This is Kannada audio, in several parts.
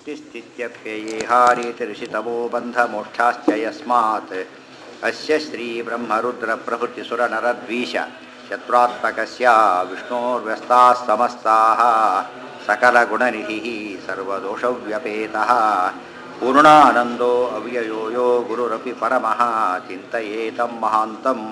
सृष्टिस्थित्यप्ययेहारीतिऋषितमो बन्धमोक्षाश्च यस्मात् अस्य श्रीब्रह्मरुद्रप्रभृतिसुरनरद्वीष शत्रुत्मकस्य विष्णोर्व्यस्ताः समस्ताः सकलगुणनिधिः सर्वदोषव्यपेतः पूर्णानन्दो अव्ययो यो गुरुरपि परमः चिन्तयेतं महान्तम्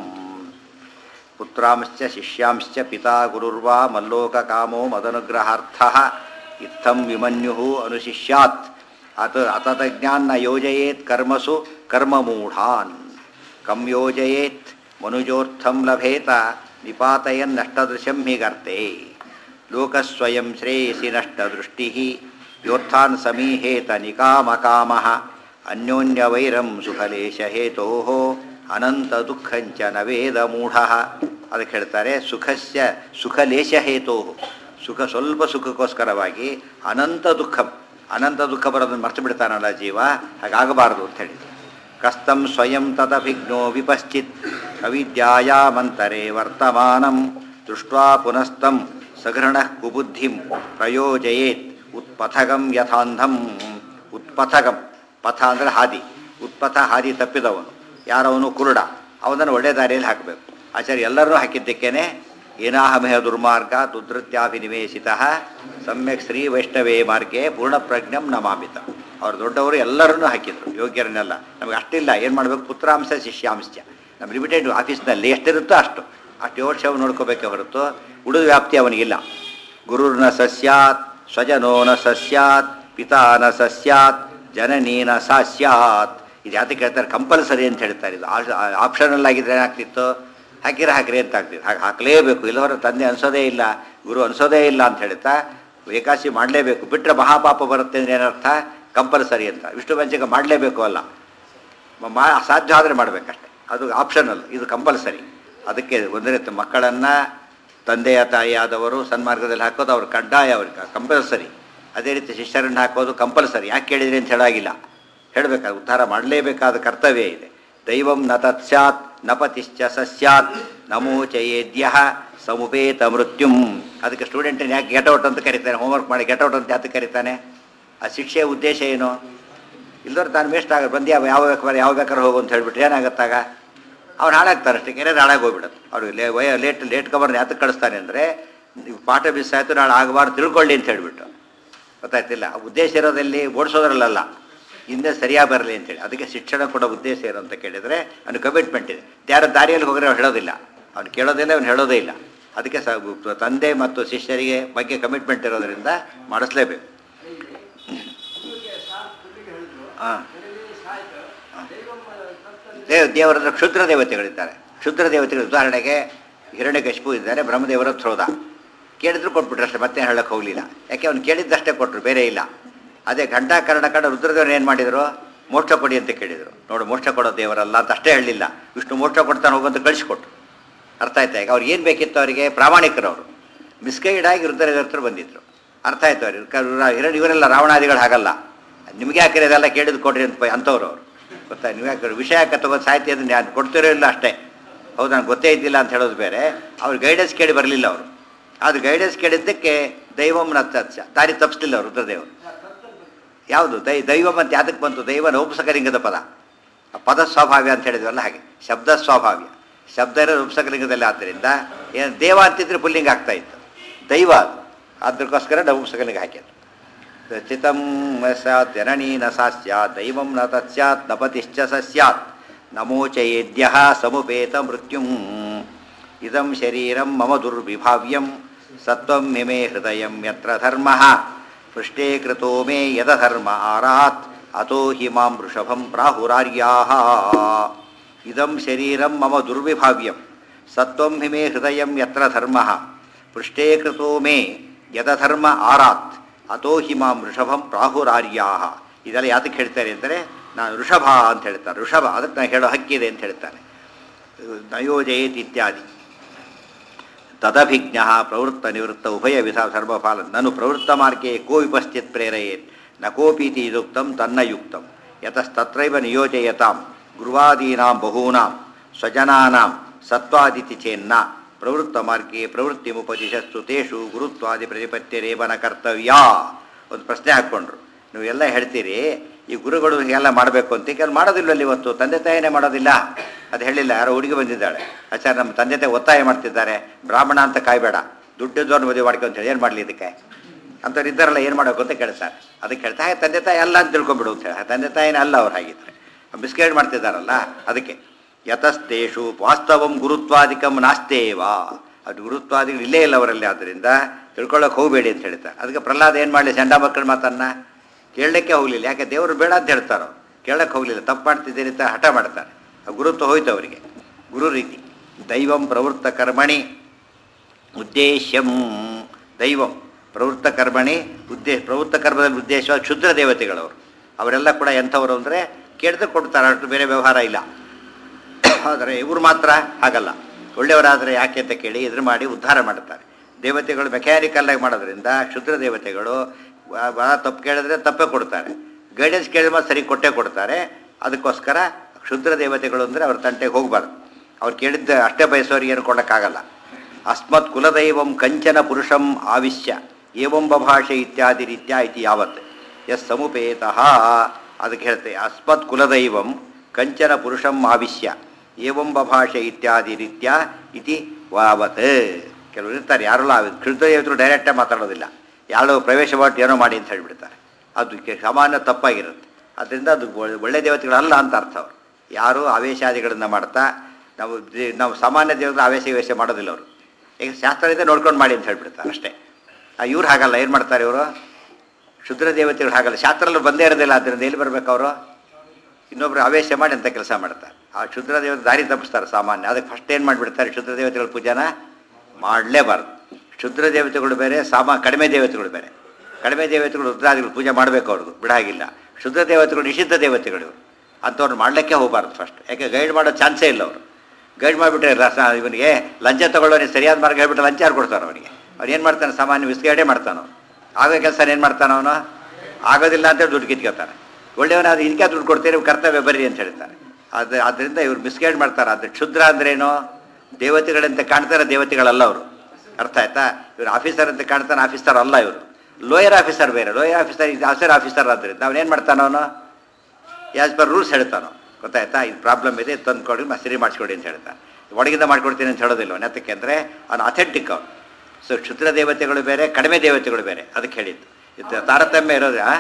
पुत्रांश्च शिष्यांश्च पिता गुरुर्वा मल्लोककामो मदनुग्रहार्थः इत्थं विमन्युः अनुशिष्यात् अत अततज्ञान्न योजयेत् कर्मसु कर्ममूढान् कं योजयेत् मनुजोर्थं लभेत निपातयन्नष्टदृशं हि गर्ते लोकस्वयं श्रेयसि नष्टदृष्टिः योत्थान् समीहेत निकामकामः ಅನ್ಯೋನ್ಯವೈರಂ ಸುಖಲೇಶಹೇತೋಃ ಅನಂತ ದುಃಖಂಚ ನವೇದ ಮೂಢ ಅದಕ್ಕೆ ಹೇಳ್ತಾರೆ ಸುಖಸ್ಯ ಸುಖಲೇಶಹೇತೋ ಸುಖ ಸ್ವಲ್ಪ ಸುಖಕ್ಕೋಸ್ಕರವಾಗಿ ಅನಂತ ದುಃಖ ಅನಂತ ದುಃಖ ಬರೋದನ್ನು ಮರ್ತು ಬಿಡ್ತಾನಲ್ಲ ಜೀವ ಹಾಗಾಗಬಾರದು ಅಂತ ಹೇಳಿ ಕಸ್ತಂ ಸ್ವಯಂ ತದಭಿಜ್ಞೋ ವಿಪಶ್ಚಿತ್ ಅವಿದ್ಯಾಯಾಮಂತರೆ ವರ್ತಮಾನಂ ದೃಷ್ಟ್ವಾ ಪುನಸ್ತಂ ಸಘೃಣ ಕುಬುದ್ಧಿಂ ಪ್ರಯೋಜಯೇತ್ ಉತ್ಪಥಗಂ ಯಥಾಂಧಂ ಉತ್ಪಥಗಂ ಪಥ ಅಂದರೆ ಹಾದಿ ಉತ್ಪಥ ಹಾದಿ ತಪ್ಪಿದವನು ಯಾರವನು ಕುರುಡ ಅವನನ್ನು ಒಳ್ಳೆ ದಾರಿಯಲ್ಲಿ ಹಾಕಬೇಕು ಆಚಾರ್ಯ ಎಲ್ಲರೂ ಹಾಕಿದ್ದಕ್ಕೇನೆ ಏನಾಹಮೇಹ ದುರ್ಮಾರ್ಗ ದುಧೃತ್ಯಾಭಿನಿವೇಶಿತ ಸಮ್ಯಕ್ ಶ್ರೀ ವೈಷ್ಣವೇ ಮಾರ್ಗೆ ಪೂರ್ಣಪ್ರಜ್ಞಂ ನಮಾಮಿತ ಅವ್ರು ದೊಡ್ಡವರು ಎಲ್ಲರನ್ನೂ ಹಾಕಿದ್ರು ಯೋಗ್ಯರನ್ನೆಲ್ಲ ನಮಗೆ ಅಷ್ಟಿಲ್ಲ ಏನು ಮಾಡಬೇಕು ಪುತ್ರಾಂಶ ಶಿಷ್ಯಾಂಶ ನಮ್ಮ ಲಿಮಿಟೆಡ್ ಆಫೀಸ್ನಲ್ಲಿ ಎಷ್ಟಿರುತ್ತೋ ಅಷ್ಟು ಅಷ್ಟು ಯೋಡ್ಸವ್ ನೋಡ್ಕೋಬೇಕೆ ಹೊರತು ಉಳಿದ ವ್ಯಾಪ್ತಿ ಅವನಿಗಿಲ್ಲ ಗುರುರ್ನ ಸಸ್ಯಾತ್ ಸ್ವಜನೋ ನ ಸಸ್ಯಾತ್ ಪಿತಾ ನ ಸಸ್ಯಾತ್ ಜನನೀನ ಸಾ ಸ್ಯಾತ್ ಇದು ಯಾತಕ್ಕೆ ಹೇಳ್ತಾರೆ ಕಂಪಲ್ಸರಿ ಅಂತ ಹೇಳ್ತಾರೆ ಇದು ಆಪ್ಷನಲ್ ಆಗಿದ್ರೆ ಏನಾಗ್ತಿತ್ತು ಹಾಕಿರ ಹಾಕಿರಿ ಅಂತ ಆಗ್ತಿತ್ತು ಹಾಗೆ ಹಾಕಲೇಬೇಕು ಇಲ್ಲವರ ತಂದೆ ಅನ್ಸೋದೇ ಇಲ್ಲ ಗುರು ಅನ್ಸೋದೇ ಇಲ್ಲ ಅಂತ ಹೇಳ್ತಾ ಏಕಾಶಿ ಮಾಡಲೇಬೇಕು ಬಿಟ್ಟರೆ ಮಹಾಪಾಪ ಬರುತ್ತೆ ಅಂದರೆ ಏನರ್ಥ ಕಂಪಲ್ಸರಿ ಅಂತ ವಿಷ್ಣು ಪಂಚಕ ಮಾಡಲೇಬೇಕು ಅಲ್ಲ ಮಾ ಸಾಧ್ಯ ಆದರೆ ಮಾಡಬೇಕಷ್ಟೆ ಅದು ಆಪ್ಷನಲ್ ಇದು ಕಂಪಲ್ಸರಿ ಅದಕ್ಕೆ ಒಂದನೇ ಮಕ್ಕಳನ್ನು ತಂದೆಯ ತಾಯಿಯಾದವರು ಸನ್ಮಾರ್ಗದಲ್ಲಿ ಹಾಕೋದು ಅವ್ರು ಕಡ್ಡಾಯ ಅವ್ರಿಗೆ ಕಂಪಲ್ಸರಿ ಅದೇ ರೀತಿ ಶಿಷ್ಯರನ್ನು ಹಾಕೋದು ಕಂಪಲ್ಸರಿ ಯಾಕೆ ಕೇಳಿದ್ರಿ ಅಂತ ಹೇಳಾಗಿಲ್ಲ ಹೇಳಬೇಕಾದ ಉದ್ಧಾರ ಮಾಡಲೇಬೇಕಾದ ಕರ್ತವ್ಯ ಇದೆ ದೈವಂ ನ ತತ್ಸ್ಯಾತ್ ನಪತಿಶ್ಚ ಸಸ್ಯಾತ್ ನಮೋಚಯೇದ್ಯ ಸಮುಪೇತ ಮೃತ್ಯುಂ ಅದಕ್ಕೆ ಸ್ಟೂಡೆಂಟನ್ನು ಯಾಕೆ ಗೆಟೌಟ್ ಅಂತ ಕರೀತಾನೆ ಹೋಮ್ವರ್ಕ್ ಮಾಡಿ ಗೆಟೌಟ್ ಅಂತ ಯಾಕೆ ಕರೀತಾನೆ ಆ ಶಿಕ್ಷೆಯ ಉದ್ದೇಶ ಏನು ಇಲ್ಲದ್ರೆ ತಾನು ವೇಸ್ಟ್ ಆಗ ಬಂದು ಯಾವ ಯಾವ ಬೇಕಾದ್ರೆ ಯಾವ ಬೇಕಾದ್ರೆ ಹೋಗು ಅಂತ ಹೇಳ್ಬಿಟ್ರೆ ಏನಾಗತ್ತಾಗ ಅವ್ನು ಹಾಳಾಗ್ತಾರೆ ಅಷ್ಟೇ ಕೆರೆ ಹಾಳಾಗಿ ಹೋಗ್ಬಿಡುತ್ತೆ ಅವ್ರಿಗೆ ಲೇ ವಯ ಲೇಟ್ ಲೇಟ್ ಕವರ್ನ ಯಾತಕ್ಕೆ ಕಳಿಸ್ತಾನೆ ಅಂದರೆ ನೀವು ಪಾಠ ಮಿಸ್ ಆಯಿತು ನಾಳೆ ಆಗಬಾರ್ದು ತಿಳ್ಕೊಳ್ಳಿ ಅಂತ ಹೇಳ್ಬಿಟ್ಟು ಗೊತ್ತಾಯ್ತಿಲ್ಲ ಉದ್ದೇಶ ಇರೋದಲ್ಲಿ ಓಡಿಸೋದ್ರಲ್ಲ ಹಿಂದೆ ಸರಿಯಾಗಿ ಬರಲಿ ಅಂತೇಳಿ ಅದಕ್ಕೆ ಶಿಕ್ಷಣ ಕೊಡೋ ಉದ್ದೇಶ ಏನು ಅಂತ ಕೇಳಿದರೆ ಅವ್ನು ಕಮಿಟ್ಮೆಂಟ್ ಇದೆ ಯಾರ ದಾರಿಯಲ್ಲಿ ಹೋದರೆ ಅವ್ನು ಹೇಳೋದಿಲ್ಲ ಅವ್ನು ಕೇಳೋದಿಲ್ಲ ಅವ್ನು ಹೇಳೋದೇ ಇಲ್ಲ ಅದಕ್ಕೆ ಸ ತಂದೆ ಮತ್ತು ಶಿಷ್ಯರಿಗೆ ಬಗ್ಗೆ ಕಮಿಟ್ಮೆಂಟ್ ಇರೋದರಿಂದ ಮಾಡಿಸ್ಲೇಬೇಕು ಹಾಂ ದೇವ ದೇವರ ಕ್ಷುದ್ರ ದೇವತೆಗಳಿದ್ದಾರೆ ಕ್ಷುದ್ರ ದೇವತೆಗಳು ಉದಾಹರಣೆಗೆ ಹಿರಣ್ಯಕಶಿಪು ಇದ್ದಾರೆ ಬ್ರಹ್ಮದೇವರ ಥ್ರೋದ ಕೇಳಿದ್ರು ಕೊಟ್ಬಿಟ್ರು ಅಷ್ಟೇ ಮತ್ತೆ ಹೇಳಕ್ಕೆ ಹೋಗಲಿಲ್ಲ ಯಾಕೆ ಅವ್ನು ಕೇಳಿದ್ದಷ್ಟೇ ಕೊಟ್ಟರು ಬೇರೆ ಇಲ್ಲ ಅದೇ ಘಂಟಾ ಕರ್ಣಕಂಡ ರುದ್ರದೇವರು ಏನು ಮಾಡಿದರು ಮೋಕ್ಷ ಕೊಡಿ ಅಂತ ಕೇಳಿದರು ನೋಡು ಮೋಕ್ಷ ಕೊಡೋ ದೇವರಲ್ಲ ಅಂತ ಅಷ್ಟೇ ಹೇಳಲಿಲ್ಲ ವಿಷ್ಣು ಮೋಕ್ಷ ಕೊಡ್ತಾನೆ ಹೋಗಂತ ಕಳಿಸ್ಕೊಟ್ರು ಅರ್ಥ ಆಯ್ತಾ ಈಗ ಅವ್ರಿಗೆ ಏನು ಬೇಕಿತ್ತು ಅವರಿಗೆ ಪ್ರಾಮಾಣಿಕರು ಅವರು ಮಿಸ್ಗೈಡ್ ಆಗಿ ರುದ್ರದೇವ್ರ ಹತ್ರ ಬಂದಿದ್ರು ಅರ್ಥ ಆಯ್ತು ಅವ್ರಿಗೆ ಹಿರಣ್ಯ ಇವರೆಲ್ಲ ರಾವಣಾದಿಗಳು ಹಾಗಲ್ಲ ನಿಮಗೆ ಹಾಕಿರೋದೆಲ್ಲ ಕೇಳಿದ್ ಕೊಡ್ರಿ ಅಂತ ಅಂಥವ್ರು ಅವರು ಗೊತ್ತಾ ನೀವು ಯಾಕೆ ವಿಷಯ ಯಾಕೆ ತಗೋದು ಸಾಹಿತ್ಯ ಅದನ್ನು ನಾನು ಕೊಡ್ತಿರೋ ಇಲ್ಲ ಅಷ್ಟೇ ಹೌದು ನನಗೆ ಗೊತ್ತೇ ಇದ್ದಿಲ್ಲ ಅಂತ ಹೇಳೋದು ಬೇರೆ ಅವ್ರು ಗೈಡೆನ್ಸ್ ಕೇಳಿ ಬರಲಿಲ್ಲ ಅವರು ಅದು ಗೈಡೆನ್ಸ್ ಕೇಳಿದ್ದಕ್ಕೆ ದೈವಂ ನತ್ಸ ದಾರಿ ತಪ್ಪಿಸ್ಲಿಲ್ಲ ಅವರು ರುದ್ರದೇವರು ಯಾವುದು ದೈ ದೈವಂ ಅಂತ ಯಾತಕ್ಕೆ ಬಂತು ದೈವ ನೌಪಸಕಲಿಂಗದ ಪದ ಆ ಪದ ಸ್ವಾಭಾವ್ಯ ಅಂತ ಹೇಳಿದ್ವಲ್ಲ ಹಾಗೆ ಶಬ್ದ ಸ್ವಾಭಾವ್ಯ ಶಬ್ದ ಇರೋ ನೌಪಸಕಲಿಂಗದಲ್ಲಿ ಆದ್ದರಿಂದ ಏನು ದೇವ ಅಂತಿದ್ರೆ ಪುಲ್ಲಿಂಗ ಆಗ್ತಾ ಇತ್ತು ದೈವ ಅದು ಅದಕ್ಕೋಸ್ಕರ ನೌಪಸಕಲಿಂಗ ಹಾಕಿದ್ರು ಚಿತಂ ಸ್ಯಾತ್ ಜನನೀ ನ ಸಾ ಸ್ಯಾತ್ ದೈವಂ ನ ತತ್ ಸ್ಯಾತ್ ನಪತಿಶ್ಚ ಸ ಸ್ಯಾತ್ ನಮೋಚಯೇದ್ಯ ಸಮುಪೇತ ಮೃತ್ಯುಂ ಇದಂ ಶರೀರಂ ಮಮ ದುರ್ವಿಭಾವ್ಯಂ ಸತ್ವಂ ಮಿಮೇ ಹೃದಯಂ ಯತ್ರ ಧರ್ಮ ಪೃಷ್ಟೇ ಕೃತೋ ಮೇ ಯದಧರ್ಮ ಆರಾತ್ ಅತೋ ಹಿ ಮಾಂ ವೃಷಭಂ ಪ್ರಾಹುರಾರ್ಯಾ ಇದಂ ಶರೀರಂ ಮಮ ದುರ್ವಿಭಾವ್ಯಂ ಸತ್ವಂ ಹಿಮೇ ಹೃದಯಂ ಯತ್ರ ಧರ್ಮ ಪೃಷ್ಟೇ ಕೃತೋ ಮೇ ಯದಧರ್ಮ ಆರಾತ್ ಅಥೋ ಹಿ ಮಾಂ ವೃಷಭಂ ಪ್ರಾಹುರಾರ್ಯಾ ಇದೆಲ್ಲ ಯಾತಕ್ಕೆ ಹೇಳ್ತಾರೆ ಅಂದರೆ ನಾನು ಋಷಭ ಅಂತ ಹೇಳ್ತಾರೆ ಋಷಭ ಅದಕ್ಕೆ ನಾನು ಹೇಳೋ ಹಕ್ಕಿದೆ ಅಂತ ಹೇಳ್ತಾರೆ ನಯೋಜಯೇತ್ ಇತ್ಯಾದಿ ತದಭಿಜ್ಞ ಪ್ರವೃತ್ತ ನಿವೃತ್ತ ಉಭಯ ವಿಧ ಸರ್ವಫಾಲ ನನು ಪ್ರವೃತ್ತ ಮಾರ್ಗೆ ಕೋ ವಿಪಶ್ಚಿತ್ ಪ್ರೇರಯೇತ್ ನ ಕೋಪೀತಿ ಯುಕ್ತಂ ತನ್ನ ಯುಕ್ತಂ ಯತಸ್ತತ್ರೈವ ನಿಯೋಜಯತಾಂ ಗುರುವಾದೀನಾಂ ಬಹೂನಾಂ ಸ್ವಜನಾನಾಂ ಸತ್ವಾದಿತಿ ಚೇನ್ನ ಪ್ರವೃತ್ತ ಮಾರ್ಗೆ ಪ್ರವೃತ್ತಿಮುಪದಿಶಸ್ತು ತೇಷು ಗುರುತ್ವಾದಿ ಪ್ರತಿಪತ್ತಿರೇವನ ಕರ್ತವ್ಯ ಒಂದು ಪ್ರಶ್ನೆ ಹಾಕ್ಕೊಂಡ್ರು ನೀವು ಎಲ್ಲ ಹೇಳ್ತೀರಿ ಈ ಗುರುಗಳು ಹೀಗೆಲ್ಲ ಮಾಡಬೇಕು ಅಂತ ಕೆಲವು ಮಾಡೋದಿಲ್ಲವಲ್ಲ ಇವತ್ತು ತಂದೆ ತಾಯಿನೇ ಮಾಡೋದಿಲ್ಲ ಅದು ಹೇಳಿಲ್ಲ ಯಾರೋ ಹುಡುಗಿ ಬಂದಿದ್ದಾಳೆ ಆಚಾರ್ಯ ನಮ್ಮ ತಂದೆ ತಾಯಿ ಒತ್ತಾಯ ಮಾಡ್ತಿದ್ದಾರೆ ಬ್ರಾಹ್ಮಣ ಅಂತ ಕಾಯ್ಬೇಡ ದುಡ್ಡಿದ್ದವ್ರನ್ನ ಮದುವೆ ಮಾಡ್ಕೊಂತ ಹೇಳಿ ಏನು ಮಾಡಲಿ ಇದಕ್ಕೆ ಅಂಥವ್ರು ಇದ್ದಾರಲ್ಲ ಏನು ಮಾಡಬೇಕು ಅಂತ ಕೇಳ್ತಾರೆ ಅದಕ್ಕೆ ಕೇಳ್ತಾ "ಹೇ, ತಂದೆ ತಾಯಿ ಅಲ್ಲ ಅಂತ ತಿಳ್ಕೊಂಬಿಡು ಅಂತ ಹೇಳಿ ತಂದೆ ತಾಯಿನೇ ಅಲ್ಲ ಅವ್ರು ಹಾಗಿದ್ರೆ ಮಿಸ್ಗೈಡ್ ಮಾಡ್ತಿದ್ದಾರಲ್ಲ ಅದಕ್ಕೆ ಯತಸ್ತೇಷು ವಾಸ್ತವಂ ಗುರುತ್ವಾದಿಕಂ ನಾಸ್ತೇವ ಅದು ಗುರುತ್ವಾದಿಗಳು ಇಲ್ಲೇ ಇಲ್ಲ ಅವರಲ್ಲಿ ಆದ್ದರಿಂದ ತಿಳ್ಕೊಳ್ಳೋಕೆ ಹೋಗಬೇಡಿ ಅಂತ ಹೇಳ್ತಾರೆ ಅದಕ್ಕೆ ಪ್ರಹ್ಲಾದ ಏನು ಮಾಡಲಿ ಚಂಡ ಮಕ್ಕಳ ಮಾತನ್ನ ಕೇಳಲಿಕ್ಕೆ ಹೋಗಲಿಲ್ಲ ಯಾಕೆ ದೇವರು ಬೇಡ ಅಂತ ಹೇಳ್ತಾರೋ ಕೇಳಕ್ಕೆ ಹೋಗಲಿಲ್ಲ ತಪ್ಪು ಮಾಡ್ತಿದ್ದೀರಿ ಅಂತ ಹಠ ಮಾಡ್ತಾರೆ ಆ ಗುರುತ್ವ ಹೋಯ್ತು ಅವರಿಗೆ ಗುರು ರೀತಿ ದೈವಂ ಪ್ರವೃತ್ತ ಕರ್ಮಣಿ ಉದ್ದೇಶ್ಯಂ ದೈವಂ ಪ್ರವೃತ್ತ ಕರ್ಮಣಿ ಉದ್ದೇಶ ಪ್ರವೃತ್ತ ಕರ್ಮದಲ್ಲಿ ಉದ್ದೇಶ ಕ್ಷುದ್ರ ದೇವತೆಗಳವರು ಅವರೆಲ್ಲ ಕೂಡ ಎಂಥವರು ಅಂದರೆ ಕೇಳಿದ್ರೆ ಕೊಡ್ತಾರೆ ಅಷ್ಟು ಬೇರೆ ವ್ಯವಹಾರ ಇಲ್ಲ ಆದರೆ ಇವರು ಮಾತ್ರ ಹಾಗಲ್ಲ ಒಳ್ಳೆಯವರಾದರೆ ಯಾಕೆ ಅಂತ ಕೇಳಿ ಎದುರು ಮಾಡಿ ಉದ್ಧಾರ ಮಾಡುತ್ತಾರೆ ದೇವತೆಗಳು ಮೆಕ್ಯಾನಿಕಲ್ ಆಗಿ ಮಾಡೋದ್ರಿಂದ ಕ್ಷುದ್ರ ದೇವತೆಗಳು ಬ- ಬಹಳ ತಪ್ಪು ಕೇಳಿದ್ರೆ ತಪ್ಪೇ ಕೊಡ್ತಾರೆ ಗೈಡೆನ್ಸ್ ಕೇಳಿದ್ರೆ ಮಾತ್ರ ಸರಿ ಕೊಟ್ಟೇ ಕೊಡ್ತಾರೆ ಅದಕ್ಕೋಸ್ಕರ ಕ್ಷುದ್ರ ದೇವತೆಗಳು ಅಂದರೆ ಅವ್ರ ತಂಟೆಗೆ ಹೋಗಬಾರ್ದು ಅವ್ರು ಕೇಳಿದ್ದ ಅಷ್ಟೇ ಬಯಸೋರಿಗೆ ಏನು ಕೊಡೋಕ್ಕಾಗಲ್ಲ ಅಸ್ಮತ್ ಕುಲದೈವಂ ಕಂಚನ ಪುರುಷಂ ಆವಿಶ್ಯ ಏವಂ ಬಭಾಷೆ ಇತ್ಯಾದಿ ರೀತ್ಯ ಇತಿ ಯಾವತ್ ಎಸ್ ಸಮುಪೇತಃ ಅದಕ್ಕೆ ಹೇಳ್ತೆ ಅಸ್ಮತ್ ಕುಲದೈವಂ ಕಂಚನ ಪುರುಷಂ ಆವಿಶ್ಯ ಏವಂ ಬಭಾಷೆ ಇತ್ಯಾದಿ ರೀತ್ಯ ಇತಿ ವಾವತ್ ಕೆಲವರು ಇರ್ತಾರೆ ಯಾರೆಲ್ಲ ಕೃತದೇವತರು ಡೈರೆಕ್ಟಾಗಿ ಮಾತಾಡೋದಿಲ್ಲ ಯಾರೋ ಪ್ರವೇಶ ಮಾಡಿ ಏನೋ ಮಾಡಿ ಅಂತ ಹೇಳಿಬಿಡ್ತಾರೆ ಅದು ಕೆ- ಸಾಮಾನ್ಯ ತಪ್ಪಾಗಿರುತ್ತೆ ಅದರಿಂದ ಅದು ಒಳ್ಳೆ- ಒಳ್ಳೆ ದೇವತೆಗಳಲ್ಲ ಅಂತ ಅರ್ಥ ಅವರು ಯಾರು ಆವೇಶಾದಿಗಳನ್ನು ಮಾಡ್ತಾ ನಾವು ದೇ- ನಾವು ಸಾಮಾನ್ಯ ದೇವತೆ ಆವೇಶ ವಿವೇಶ ಮಾಡೋದಿಲ್ಲ ಅವರು ಈಗ ಶಾಸ್ತ್ರದಿಂದ ನೋಡ್ಕೊಂಡು ಮಾಡಿ ಅಂತ ಹೇಳ್ಬಿಡ್ತಾರೆ ಅಷ್ಟೇ ಇವ್ರು ಹಾಗಲ್ಲ ಏನು ಮಾಡ್ತಾರೆ ಇವರು ಶುದ್ರ ದೇವತೆಗಳು ಹಾಗಲ್ಲ ಶಾಸ್ತ್ರದಲ್ಲಿ ಬಂದೇ ಇರೋದಿಲ್ಲ ಆದ್ದರಿಂದ ಎಲ್ಲಿ ಬರ್ಬೇಕು ಅವರು ಇನ್ನೊಬ್ರು ಆವೇಶ ಮಾಡಿ ಅಂತ ಕೆಲಸ ಮಾಡ್ತಾರೆ ಆ ಕ್ಷುದ್ರ ದೇವತೆ ದಾರಿ ತಪ್ಪಿಸ್ತಾರೆ ಸಾಮಾನ್ಯ ಅದಕ್ಕೆ ಫಸ್ಟ್ ಏನು ಮಾಡಿಬಿಡ್ತಾರೆ ಕ್ಷುದ್ರ ದೇವತೆಗಳ ಪೂಜಾನ ಮಾಡಲೇಬಾರ್ದು ಕ್ಷುದ್ರ ದೇವತೆಗಳು ಬೇರೆ ಸಾಮಾ ಕಡಿಮೆ ದೇವತೆಗಳು ಬೇರೆ ಕಡಿಮೆ ದೇವತೆಗಳು ರುದ್ರಾದಿಗಳು ಪೂಜೆ ಮಾಡಬೇಕು ಅವ್ರದ್ದು ಬಿಡಾಗಿಲ್ಲ ಶುದ್ಧ ದೇವತೆಗಳು ನಿಷಿದ್ಧ ದೇವತೆಗಳು ಇವರು ಅಂಥವ್ರು ಮಾಡಲಿಕ್ಕೆ ಹೋಗಬಾರ್ದು ಫಸ್ಟ್ ಯಾಕೆ ಗೈಡ್ ಮಾಡೋ ಚಾನ್ಸೇ ಇಲ್ಲ ಅವರು ಗೈಡ್ ಮಾಡಿಬಿಟ್ರೆ ರಸ ಇವನಿಗೆ ಲಂಚ ತಗೊಳ್ಳೋನಿಗೆ ಸರಿಯಾದ ಮಾರ್ಗ ಹೇಳ್ಬಿಟ್ಟು ಲಂಚ ಯಾರು ಕೊಡ್ತಾರೆ ಅವನಿಗೆ ಅವ್ನು ಏನು ಮಾಡ್ತಾನೆ ಸಾಮಾನ್ಯ ವಿಸ್ಗೇಡೇ ಮಾಡ್ತಾನೆ ಅವ್ನು ಆಗೋ ಕೆಲಸ ಏನು ಮಾಡ್ತಾನೆ ಅವನು ಆಗೋದಿಲ್ಲ ಅಂತೇಳಿ ದುಡ್ಡು ಕಿತ್ಕೊತಾನೆ ಒಳ್ಳೆಯವನಾದ ಇದಕ್ಕೆ ದುಡ್ಡು ಕೊಡ್ತೀರಿ ನೀವು ಕರ್ತವ್ಯ ಬರ್ರಿ ಅಂತ ಹೇಳ್ತಾರೆ ಅದು ಆದ್ದರಿಂದ ಇವ್ರು ಮಿಸ್ಗೈಡ್ ಮಾಡ್ತಾರೆ ಅದು ಕ್ಷುದ್ರ ಅಂದ್ರೇನು ದೇವತೆಗಳಂತೆ ಕಾಣ್ತಾರೆ ದೇವತೆಗಳಲ್ಲ ಅವರು ಅರ್ಥ ಆಯ್ತಾ ಇವ್ರು ಆಫೀಸರ್ ಅಂತ ಕಾಣ್ತಾನೆ ಆಫೀಸರ್ ಅಲ್ಲ ಇವರು ಲೋಯರ್ ಆಫೀಸರ್ ಬೇರೆ ಲೋಯರ್ ಆಫೀಸರ್ ಇದು ಆಫೀಸರ್ ಆಫೀಸರ್ ಆದ್ದರಿಂದ ಅವನೇನು ಮಾಡ್ತಾನೆ ಅವನು ಆ್ಯಸ್ ಪರ್ ರೂಲ್ಸ್ ಹೇಳ್ತಾನೋ ಗೊತ್ತಾಯ್ತಾ ಇದು ಪ್ರಾಬ್ಲಮ್ ಇದೆ ತಂದು ಕೊಡಿ ಮ- ಸರಿ ಮಾಡಿಸ್ಕೊಡಿ ಅಂತ ಹೇಳ್ತಾನೆ ಒಳಗಿಂದ ಮಾಡ್ಕೊಡ್ತೀನಿ ಅಂತ ಹೇಳೋದಿಲ್ಲ ಅವನು ಯಾತಕ್ಕೆ ಅಂದರೆ ಅವನು ಅಥೆಂಟಿಕ್ ಅವನು ಸೊ ಕ್ಷುದ್ರ ದೇವತೆಗಳು ಬೇರೆ ಕಡಿಮೆ ದೇವತೆಗಳು ಬೇರೆ ಅದಕ್ಕೆ ಹೇಳಿದ್ದು ಇದು ತಾರತಮ್ಯ ಇರೋದು ಆ?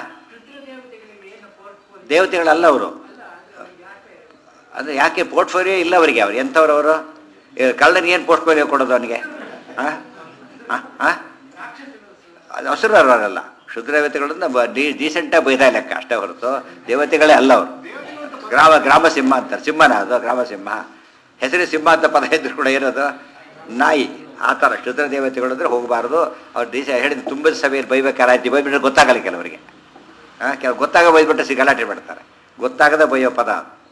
ದೇವತೆಗಳಲ್ಲ ಅವರು ಅಂದರೆ ಯಾಕೆ ಪೋರ್ಟ್ಫೋಲಿಯೋ ಇಲ್ಲ ಅವರಿಗೆ ಅವ್ರು ಎಂಥವ್ರು ಅವರು ಕಳ್ಳನಿಗೆ ಏನು ಪೋರ್ಟ್ಫೋಲಿಯೋ ಕೊಡೋದು ಅವನಿಗೆ ಹಾಂ ಹಾಂ ಹಾಂ ಅದು ಹಸಿರು ಅವರಲ್ಲ ಕ್ಷುದ್ರ ದೇವತೆಗಳಿಂದ ಬ ಡಿ ಡೀಸೆಂಟಾಗಿ ಬೈದ ಲೆಕ್ಕ ಅಷ್ಟೇ ಹೊರತು ದೇವತೆಗಳೇ ಅಲ್ಲ ಅವರು ಗ್ರಾಮ ಗ್ರಾಮ ಸಿಂಹ ಅಂತಾರೆ ಸಿಂಹನ ಅದು ಗ್ರಾಮ ಸಿಂಹ ಹೆಸರು ಸಿಂಹ ಅಂತ ಪದ ಇದ್ರು ಕೂಡ ಇರೋದು ನಾಯಿ ಆ ಥರ ಕ್ಷುದ್ರ ದೇವತೆಗಳು ಅಂದರೆ ಹೋಗಬಾರ್ದು ಅವ್ರು ಡೀಸ ಹೇಳಿದ ತುಂಬಿದ ಸಭೆಯಲ್ಲಿ ಬೈಬೇಕಾರಾಯ್ತು ಬೈಬಿಟ್ರೆ ಗೊತ್ತಾಗಲ್ಲ ಕೆಲವರಿಗೆ ಹಾಂ ಕೆಲವು ಗೊತ್ತಾಗ ಬೈದ್ಬಿಟ್ಟು ಸಿ ಗಲಾಟೆ ಮಾಡ್ತಾರೆ ಗೊತ್ತಾಗದ ಬೈಯೋ ಪದ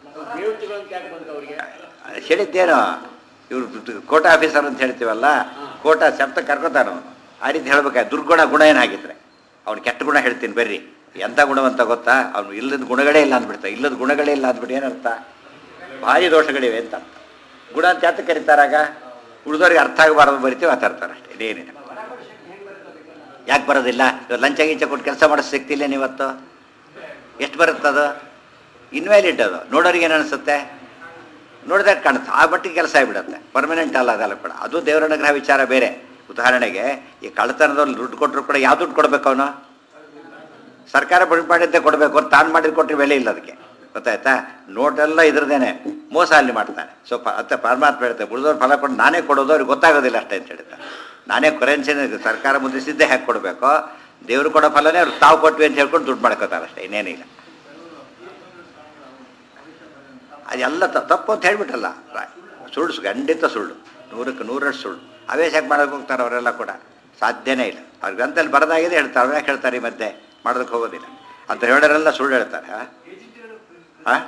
ಅದು ಹೇಳಿದ್ದೇನೋ ಇವರು ಕೋಟ ಆಫೀಸರ್ ಅಂತ ಹೇಳ್ತೀವಲ್ಲ ಕೋಟ ಶಬ್ದ ಕರ್ಕೋತಾನ ಅವನು ಆ ರೀತಿ ಹೇಳ್ಬೇಕಾದ್ರೆ ದುರ್ಗುಣ ಗುಣ ಏನಾಗಿದ್ರೆ ಅವ್ನು ಕೆಟ್ಟ ಗುಣ ಹೇಳ್ತೀನಿ ಬರ್ರಿ ಎಂಥ ಗುಣವಂತ ಗೊತ್ತಾ ಅವ್ನು ಇಲ್ಲದ ಗುಣಗಳೇ ಇಲ್ಲ ಅಂದ್ಬಿಡ್ತಾ ಇಲ್ಲದ ಗುಣಗಳೇ ಇಲ್ಲ ಅಂದ್ಬಿಟ್ಟು ಏನರ್ಥ ಭಾರಿ ದೋಷಗಳಿವೆ ಅಂತ ಅರ್ಥ ಗುಣ ಅಂತ ಯಾತಕ್ಕೆ ಕರೀತಾರಾಗ ಉಳಿದವ್ರಿಗೆ ಅರ್ಥ ಆಗಬಾರ್ದು ಬರಿತೀವಿ ಆ ತರ್ತಾರೆ ಅಷ್ಟೇ ಇದೇನಿಲ್ಲ ಯಾಕೆ ಬರೋದಿಲ್ಲ ಇವತ್ತು ಲಂಚ ಗಿಂಚ ಕೊಟ್ಟು ಕೆಲಸ ಮಾಡೋ ಶಕ್ತಿ ಇಲ್ಲ ನೀವತ್ತು ಎಷ್ಟು ಬರುತ್ತದು ಇನ್ವ್ಯಾಲಿಡ್ ಅದು ನೋಡೋರಿಗೆ ಏನು ಅನಿಸುತ್ತೆ ನೋಡಿದಾಗ ಕಾಣುತ್ತೆ ಆ ಮಟ್ಟಿಗೆ ಕೆಲಸ ಆಗಿಬಿಡುತ್ತೆ ಪರ್ಮನೆಂಟ್ ಅಲ್ಲ ಅದೆಲ್ಲ ಕೂಡ ಅದು ದೇವರ ಅನುಗ್ರಹ ವಿಚಾರ ಬೇರೆ ಉದಾಹರಣೆಗೆ ಈ ಕಳ್ಳತನದಲ್ಲಿ ದುಡ್ಡು ಕೊಟ್ಟರು ಕೂಡ ಯಾವ ದುಡ್ಡು ಕೊಡ್ಬೇಕು ಅವನು ಸರ್ಕಾರ ಬಡಿ ಮಾಡಿದ್ದೇ ಕೊಡಬೇಕು ಅವ್ರು ತಾನು ಮಾಡಿದ್ ಕೊಟ್ಟರೆ ಬೆಲೆ ಇಲ್ಲ ಅದಕ್ಕೆ ಗೊತ್ತಾಯ್ತಾ ನೋಟೆಲ್ಲ ಇದ್ರದೇನೆ ಮೋಸ ಅಲ್ಲಿ ಮಾಡ್ತಾನೆ ಸೊ ಪ ಅತ್ತ ಪರಮಾತ್ಮ ಹೇಳ್ತಾರೆ ಉಳಿದವ್ರು ಫಲ ಕೊಟ್ಟು ನಾನೇ ಕೊಡೋದು ಅವ್ರಿಗೆ ಗೊತ್ತಾಗೋದಿಲ್ಲ ಅಷ್ಟೇ ಅಂತ ಹೇಳ್ತಾರೆ ನಾನೇ ಕರೆನ್ಸಿನ ಸರ್ಕಾರ ಮುದ್ರಿಸಿದ್ದೇ ಹೇಗೆ ಕೊಡಬೇಕು ದೇವರು ಕೊಡೋ ಫಲನೇ ಅವ್ರು ತಾವು ಕೊಟ್ವಿ ಅಂತ ಹೇಳ್ಕೊಂಡು ದುಡ್ಡು ಮಾಡ್ಕೋತಾರೆ ಅಷ್ಟೇ ಇನ್ನೇನಿಲ್ಲ ಅದೆಲ್ಲ ತ- ತಪ್ಪು ಅಂತ ಹೇಳ್ಬಿಟ್ರಲ್ಲ ರಾ- ಸುಳ್ಳು ಸು- ಖಂಡಿತ ಸುಳ್ಳು ನೂರಕ್ಕೆ ನೂರಷ್ಟು ಸುಳ್ಳು ಅವೇಶ ಯಾಕೆ ಮಾಡೋಕೆ ಹೋಗ್ತಾರೆ ಅವರೆಲ್ಲ ಕೂಡ ಸಾಧ್ಯನೇ ಇಲ್ಲ ಅವ್ರ ಗ್ರಂಥದಲ್ಲಿ ಬರದಾಗಿದೆ ಹೇಳ್ತಾರೆ ಅವ್ರು ಯಾಕೆ ಹೇಳ್ತಾರೆ ಈ ಮಧ್ಯೆ ಮಾಡೋದಕ್ಕೆ ಹೋಗೋದಿಲ್ಲ ಅಂತ ಹೇಳೋರೆಲ್ಲ ಸುಳ್ಳು ಹೇಳ್ತಾರೆ ಹಾಂ ಹಾಂ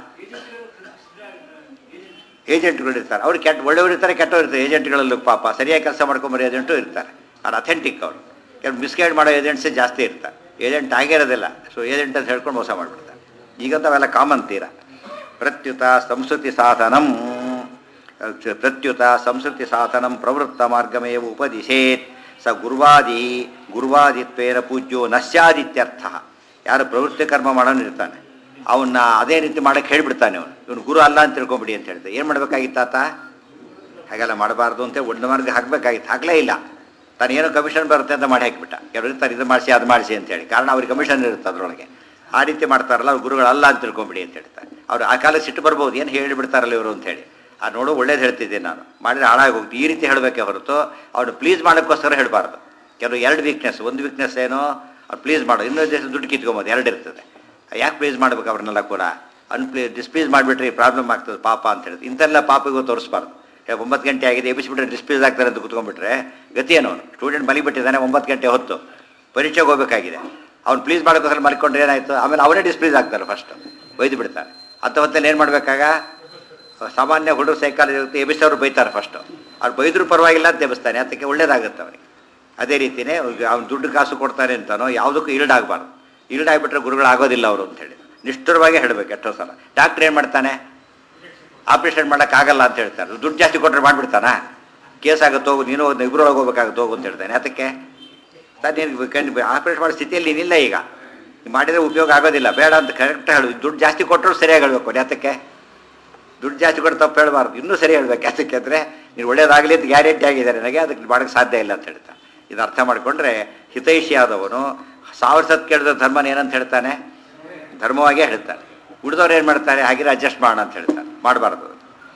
ಏಜೆಂಟ್ಗಳು ಇರ್ತಾರೆ ಅವ್ರು ಕೆಟ್ಟ ಒಳ್ಳೆಯವರು ಇರ್ತಾರೆ ಕೆಟ್ಟವ್ರು ಇರ್ತಾರೆ ಏಜೆಂಟ್ಗಳಲ್ಲೂ ಪಾಪ ಸರಿಯಾಗಿ ಕೆಲಸ ಮಾಡ್ಕೊಂಬರೋ ಏಜೆಂಟು ಇರ್ತಾರೆ ಅವ್ರು ಅಥೆಂಟಿಕ್ ಅವರು ಕೆಲವು ಮಿಸ್ಗೈಡ್ ಮಾಡೋ ಏಜೆಂಟ್ಸೇ ಜಾಸ್ತಿ ಇರ್ತಾರೆ ಏಜೆಂಟ್ ಆಗಿರೋದಿಲ್ಲ ಸೊ ಏಜೆಂಟ್ ಅಂತ ಹೇಳ್ಕೊಂಡು ಮೋಸ ಮಾಡಿಬಿಡ್ತಾರೆ ಈಗಂತ ಅವೆಲ್ಲ ಕಾಮನ್ ತೀರ ಪ್ರತ್ಯುತ ಸಂಸ್ಕೃತಿ ಸಾಧನಂ ಪ್ರತ್ಯುತ ಸಂಸ್ಕೃತಿ ಸಾಧನಂ ಪ್ರವೃತ್ತ ಮಾರ್ಗಮೇವ ಉಪದಿಶೇತ್ ಸ ಗುರ್ವಾದಿ ಗುರ್ವಾದಿತ್ವೇನ ಪೂಜ್ಯೋ ನಶ್ಯಾದಿತ್ಯರ್ಥ ಯಾರು ಪ್ರವೃತ್ತಿ ಕರ್ಮ ಮಾಡೋನು ಇರ್ತಾನೆ ಅವನ್ನ ಅದೇ ರೀತಿ ಮಾಡಕ್ಕೆ ಹೇಳಿಬಿಡ್ತಾನೆ ಅವನು ಇವನು ಗುರು ಅಲ್ಲ ಅಂತ ತಿಳ್ಕೊಂಬಿಡಿ ಅಂತ ಹೇಳ್ದೆ ಏನು ಮಾಡಬೇಕಾಗಿತ್ತು ಆತ ಹಾಗೆಲ್ಲ ಮಾಡಬಾರ್ದು ಅಂತ ಒಂದು ಮಾರ್ಗ ಹಾಕಬೇಕಾಗಿತ್ತು ಹಾಕಲೇ ಇಲ್ಲ ತಾನು ಏನೋ ಕಮಿಷನ್ ಬರುತ್ತೆ ಅಂತ ಮಾಡಿ ಹಾಕಿಬಿಟ್ಟ ಕೆಲವರು ಇರ್ತಾರೆ ಇದು ಮಾಡಿಸಿ ಅದು ಮಾಡಿಸಿ ಅಂತೇಳಿ ಕಾರಣ ಅವ್ರಿಗೆ ಕಮಿಷನ್ ಇರುತ್ತೆ ಅದರೊಳಗೆ ಆ ರೀತಿ ಮಾಡ್ತಾರಲ್ಲ ಅವ್ರು ಗುರುಗಳಲ್ಲ ಅಂತ ತಿಳ್ಕೊಂಬಿಡಿ ಅಂತ ಹೇಳ್ತಾರೆ ಅವ್ರು ಆ ಕಾಲಕ್ಕೆ ಸಿಟ್ಟು ಬರ್ಬೋದು ಏನು ಹೇಳಿಬಿಡ್ತಾರಲ್ಲ ಇವರು ಅಂತ ಹೇಳಿ ಆ ನೋಡು ಒಳ್ಳೇದು ಹೇಳ್ತಿದ್ದೆ ನಾನು ಮಾಡಿದ್ರೆ ಹಾಳಾಗಿ ಹೋಗ್ತು ಈ ರೀತಿ ಹೇಳಬೇಕೆ ಹೊರತು ಅವ್ರು ಪ್ಲೀಸ್ ಮಾಡೋಕ್ಕೋಸ್ಕರ ಹೇಳಬಾರ್ದು ಕೆಲವು ಎರಡು ವೀಕ್ನೆಸ್ ಒಂದು ವೀಕ್ನೆಸ್ ಏನೋ ಅವ್ರು ಪ್ಲೀಸ್ ಮಾಡೋ ಇನ್ನೊಂದು ದೇಶ ದುಡ್ಡು ಕಿತ್ಕೊಬೋದು ಎರಡು ಇರ್ತದೆ ಯಾಕೆ ಪ್ಲೀಸ್ ಮಾಡ್ಬೇಕು ಅವ್ರನ್ನೆಲ್ಲ ಕೂಡ ಅನ್ಪ್ಲೀ ಡಿಸ್ಪ್ಲೀಸ್ ಮಾಡಿಬಿಟ್ರೆ ಪ್ರಾಬ್ಲಮ್ ಆಗ್ತದೆ ಪಾಪ ಅಂತ ಹೇಳಿದ್ರು ಇಂಥೆಲ್ಲ ಪಾಪಿಗೂ ತೋರಿಸ್ಬಾರ್ದು ಈಗ ಒಂಬತ್ತು ಗಂಟೆ ಆಗಿದೆ ಎಬ್ಬಿಸ್ಬಿಟ್ರೆ ಡಿಸ್ಪ್ಲೀಸ್ ಆಗ್ತಾರೆ ಅಂತ ಕುತ್ಕೊಂಡ್ಬಿಟ್ರೆ ಗತಿ ಏನು ಅವನು ಸ್ಟೂಡೆಂಟ್ ಮಲಿಬಿಟ್ಟಿದ್ದಾನೆ ಒಂಬತ್ತು ಗಂಟೆ ಹೊತ್ತು ಪರೀಕ್ಷೆಗೆ ಹೋಗಬೇಕಾಗಿದೆ ಅವ್ನು ಪ್ಲೀಸ್ ಮಾಡೋಕ್ಕೋಸ್ಕರ ಮಲ್ಕೊಂಡ್ರೆ ಏನಾಯಿತು ಆಮೇಲೆ ಅವನೇ ಡಿಸ್ಪ್ಲೀಸ್ ಆಗ್ತಾರೆ ಫಸ್ಟ್ ಒಯ್ದು ಬಿಡ್ತಾರೆ ಅಂಥ ಹೊತ್ತಲ್ಲಿ ಏನು ಮಾಡಬೇಕಾಗ ಸಾಮಾನ್ಯ ಹುಡುಗರು ಸೈಕಾಲಜಿ ಇರುತ್ತೆ ಎಬ್ಬಿಸೋರು ಬೈತಾರೆ ಫಸ್ಟು ಅವ್ರು ಬೈದರೂ ಪರವಾಗಿಲ್ಲ ಅಂತ ಎಬ್ಬಿಸ್ತಾನೆ ಅದಕ್ಕೆ ಒಳ್ಳೇದಾಗುತ್ತೆ ಅವನಿಗೆ ಅದೇ ರೀತಿಯೇ ಅವ್ನು ದುಡ್ಡು ಕಾಸು ಕೊಡ್ತಾನೆ ಅಂತಾನೋ ಯಾವುದಕ್ಕೂ ಈಲ್ಡ್ ಆಗಬಾರ್ದು ಈಲ್ಡ್ ಆಗಿಬಿಟ್ರೆ ಗುರುಗಳು ಆಗೋದಿಲ್ಲ ಅವರು ಅಂತ ಹೇಳಿ ನಿಷ್ಠುರವಾಗಿ ಹೇಳಬೇಕು ಎಷ್ಟೋ ಸಲ ಡಾಕ್ಟ್ರ್ ಏನು ಮಾಡ್ತಾನೆ ಆಪ್ರೇಷನ್ ಮಾಡೋಕ್ಕಾಗಲ್ಲ ಅಂತ ಹೇಳ್ತಾರೆ ದುಡ್ಡು ಜಾಸ್ತಿ ಕೊಟ್ಟರೆ ಮಾಡಿಬಿಡ್ತಾನ ಕೇಸ್ ಆಗುತ್ತೆ ಹೋಗು ನೀನು ಇಬ್ಬರು ಹೋಗ್ಬೇಕಾಗುತ್ತೆ ಹೋಗು ಅಂತ ಹೇಳ್ತಾನೆ ಅದಕ್ಕೆ ನೀನು ಆಪ್ರೇಟ್ ಮಾಡೋ ಸ್ಥಿತಿಯಲ್ಲಿ ನೀನಿಲ್ಲ ಈಗ ನೀನ್ ಮಾಡಿದರೆ ಉಪಯೋಗ ಆಗೋದಿಲ್ಲ ಬೇಡ ಅಂತ ಕರೆಕ್ಟ್ ಹೇಳು ದುಡ್ಡು ಜಾಸ್ತಿ ಕೊಟ್ಟರು ಸರಿಯಾಗಿ ಹೇಳಬೇಕು ಯಾತಕ್ಕೆ ದುಡ್ಡು ಜಾಸ್ತಿ ಕೊಟ್ಟು ತಪ್ಪು ಹೇಳಬಾರ್ದು ಇನ್ನೂ ಸರಿ ಹೇಳ್ಬೇಕು ಯಾತಕ್ಕೆ ಅಂದರೆ ನೀನು ಒಳ್ಳೇದಾಗಲಿ ಅಂತ ಗ್ಯಾರಂಟಿ ಆಗಿದೆ ನನಗೆ ಅದಕ್ಕೆ ಮಾಡೋಕ್ಕೆ ಸಾಧ್ಯ ಇಲ್ಲ ಅಂತ ಹೇಳ್ತಾನೆ ಇದು ಅರ್ಥ ಮಾಡಿಕೊಂಡ್ರೆ ಹಿತೈಷಿ ಆದವನು ಸಾವಿರ ಸತ್ ಕೇಳಿದ ಧರ್ಮನ ಏನಂತ ಹೇಳ್ತಾನೆ ಧರ್ಮವಾಗೇ ಹೇಳ್ತಾನೆ ಉಳಿದವ್ರು ಏನು ಮಾಡ್ತಾರೆ ಹಾಗೆ ಅಡ್ಜಸ್ಟ್ ಮಾಡೋಣ ಅಂತ ಹೇಳ್ತಾರೆ ಮಾಡಬಾರ್ದು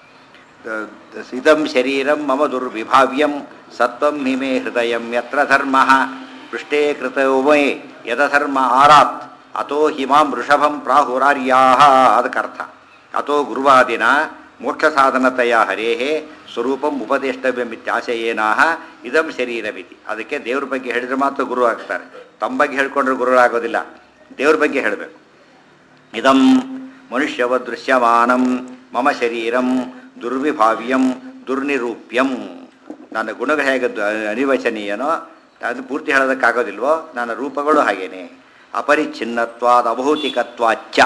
ಇದಂ ಶರೀರಂ ಮಮ ದುರ್ವಿಭಾವ್ಯಂ ಸತ್ವಂ ನಿಮೇ ಹೃದಯಂ ಯತ್ರ ಧರ್ಮ ಪೃಷ್ಠೇ ಕೃತ ಉಮೇ ಯದಧರ್ಮ ಆರಾತ್ ಅತೋ ಹಿಮಾಂ ವೃಷಭಂ ಪ್ರಾಹುರಾರ್ಯಾ ಅದಕ್ಕರ್ಥ ಅತೋ ಗುರುವಾದಿನ ಮೋಕ್ಷ ಸಾಧನತೆಯ ಹರೇಹೇ ಸ್ವರೂಪಂ ಉಪದೇಷ್ಟವ್ಯಮಿತ್ಯಾಶಯೇನಾಹ ಇದಂ ಶರೀರಮಿತಿ ಅದಕ್ಕೆ ದೇವ್ರ ಬಗ್ಗೆ ಹೇಳಿದ್ರೆ ಮಾತ್ರ ಗುರು ಆಗ್ತಾರೆ ತಮ್ಮ ಬಗ್ಗೆ ಹೇಳ್ಕೊಂಡ್ರೆ ಗುರು ಆಗೋದಿಲ್ಲ ದೇವ್ರ ಬಗ್ಗೆ ಹೇಳಬೇಕು ಇದಂ ಮನುಷ್ಯವ ದೃಶ್ಯಮಾನಂ ಮಮ ಶರೀರಂ ದುರ್ವಿಭಾವ್ಯಂ ದುರ್ನಿರೂಪ್ಯಂ ನನ್ನ ಗುಣಗಳು ಹೇಗೆ ದ- ಅನಿವಚನೀಯನೋ ಅದು ಪೂರ್ತಿ ಹೇಳೋದಕ್ಕಾಗೋದಿಲ್ವೋ ನನ್ನ ರೂಪಗಳು ಹಾಗೇನೆ ಅಪರಿಚ್ಛಿನ್ನತ್ವಾದ ಅಭೌತಿಕತ್ವಾಚ್ಚ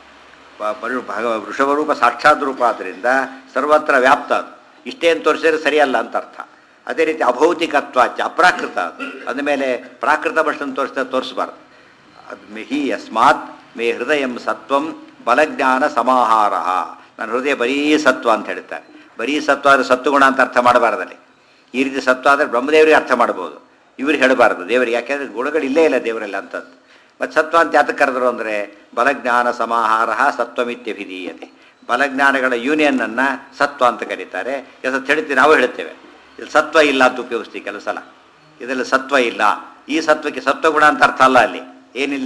ಪ- ಪರಿ- ಭಗ- ವೃಷಭರೂಪ ಸಾಕ್ಷಾತ್ ರೂಪ ಆದ್ದರಿಂದ ಸರ್ವತ್ರ ವ್ಯಾಪ್ತ ಅದು ಇಷ್ಟೇ ಅಂತ ತೋರಿಸಿದ್ರೆ ಸರಿಯಲ್ಲ ಅಂತ ಅರ್ಥ ಅದೇ ರೀತಿ ಅಭೌತಿಕತ್ವಾಚ್ಚ ಅಪ್ರಾಕೃತ ಅದು ಅಂದಮೇಲೆ ಪ್ರಾಕೃತ ಭಾಷೆಯನ್ನು ತೋರಿಸ್ತಾ ತೋರಿಸಬಾರ್ದು ಅದು ಮೆ- ಹಿ ಯಸ್ಮಾತ್ ಮೇ ಹೃದಯಂ ಸತ್ವಂ ಬಲಜ್ಞಾನ ಸಮಾಹಾರ ನನ್ನ ಹೃದಯ ಬರೀ ಸತ್ವ ಅಂತ ಹೇಳ್ತಾರೆ ಬರೀ ಸತ್ವ ಆದರೆ ಸತ್ವಗುಣ ಅಂತ ಅರ್ಥ ಮಾಡಬಾರ್ದಲ್ಲಿ ಈ ರೀತಿ ಸತ್ವ ಆದರೆ ಬ್ರಹ್ಮದೇವರಿಗೆ ಅರ್ಥ ಮಾಡ್ಬೋದು ಇವ್ರಿಗೆ ಹೇಳಬಾರ್ದು ದೇವರಿಗೆ ಯಾಕೆಂದರೆ ಗುಣಗಳು ಇಲ್ಲೇ ಇಲ್ಲ ದೇವರೆಲ್ಲ ಅಂಥದ್ದು ಮತ್ತು ಸತ್ವ ಅಂತ ಯಾತಕ್ಕೆ ಕರೆದ್ರು ಅಂದರೆ ಬಲಜ್ಞಾನ ಸಮಾಹಾರ ಸತ್ವಮಿತ್ಯಭಿಧೀಯತೆ ಬಲಜ್ಞಾನಗಳ ಯೂನಿಯನ್ನನ್ನು ಸತ್ವ ಅಂತ ಕರೀತಾರೆ ಕೆಲಸ ಹೇಳ್ತೀವಿ ನಾವು ಹೇಳ್ತೇವೆ ಇಲ್ಲಿ ಸತ್ವ ಇಲ್ಲ ಅಂತ ಉಪಯೋಗಿಸ್ತೀವಿ ಕೆಲವು ಸಲ ಇದರಲ್ಲಿ ಸತ್ವ ಇಲ್ಲ ಈ ಸತ್ವಕ್ಕೆ ಸತ್ವಗುಣ ಅಂತ ಅರ್ಥ ಅಲ್ಲ ಅಲ್ಲಿ ಏನಿಲ್ಲ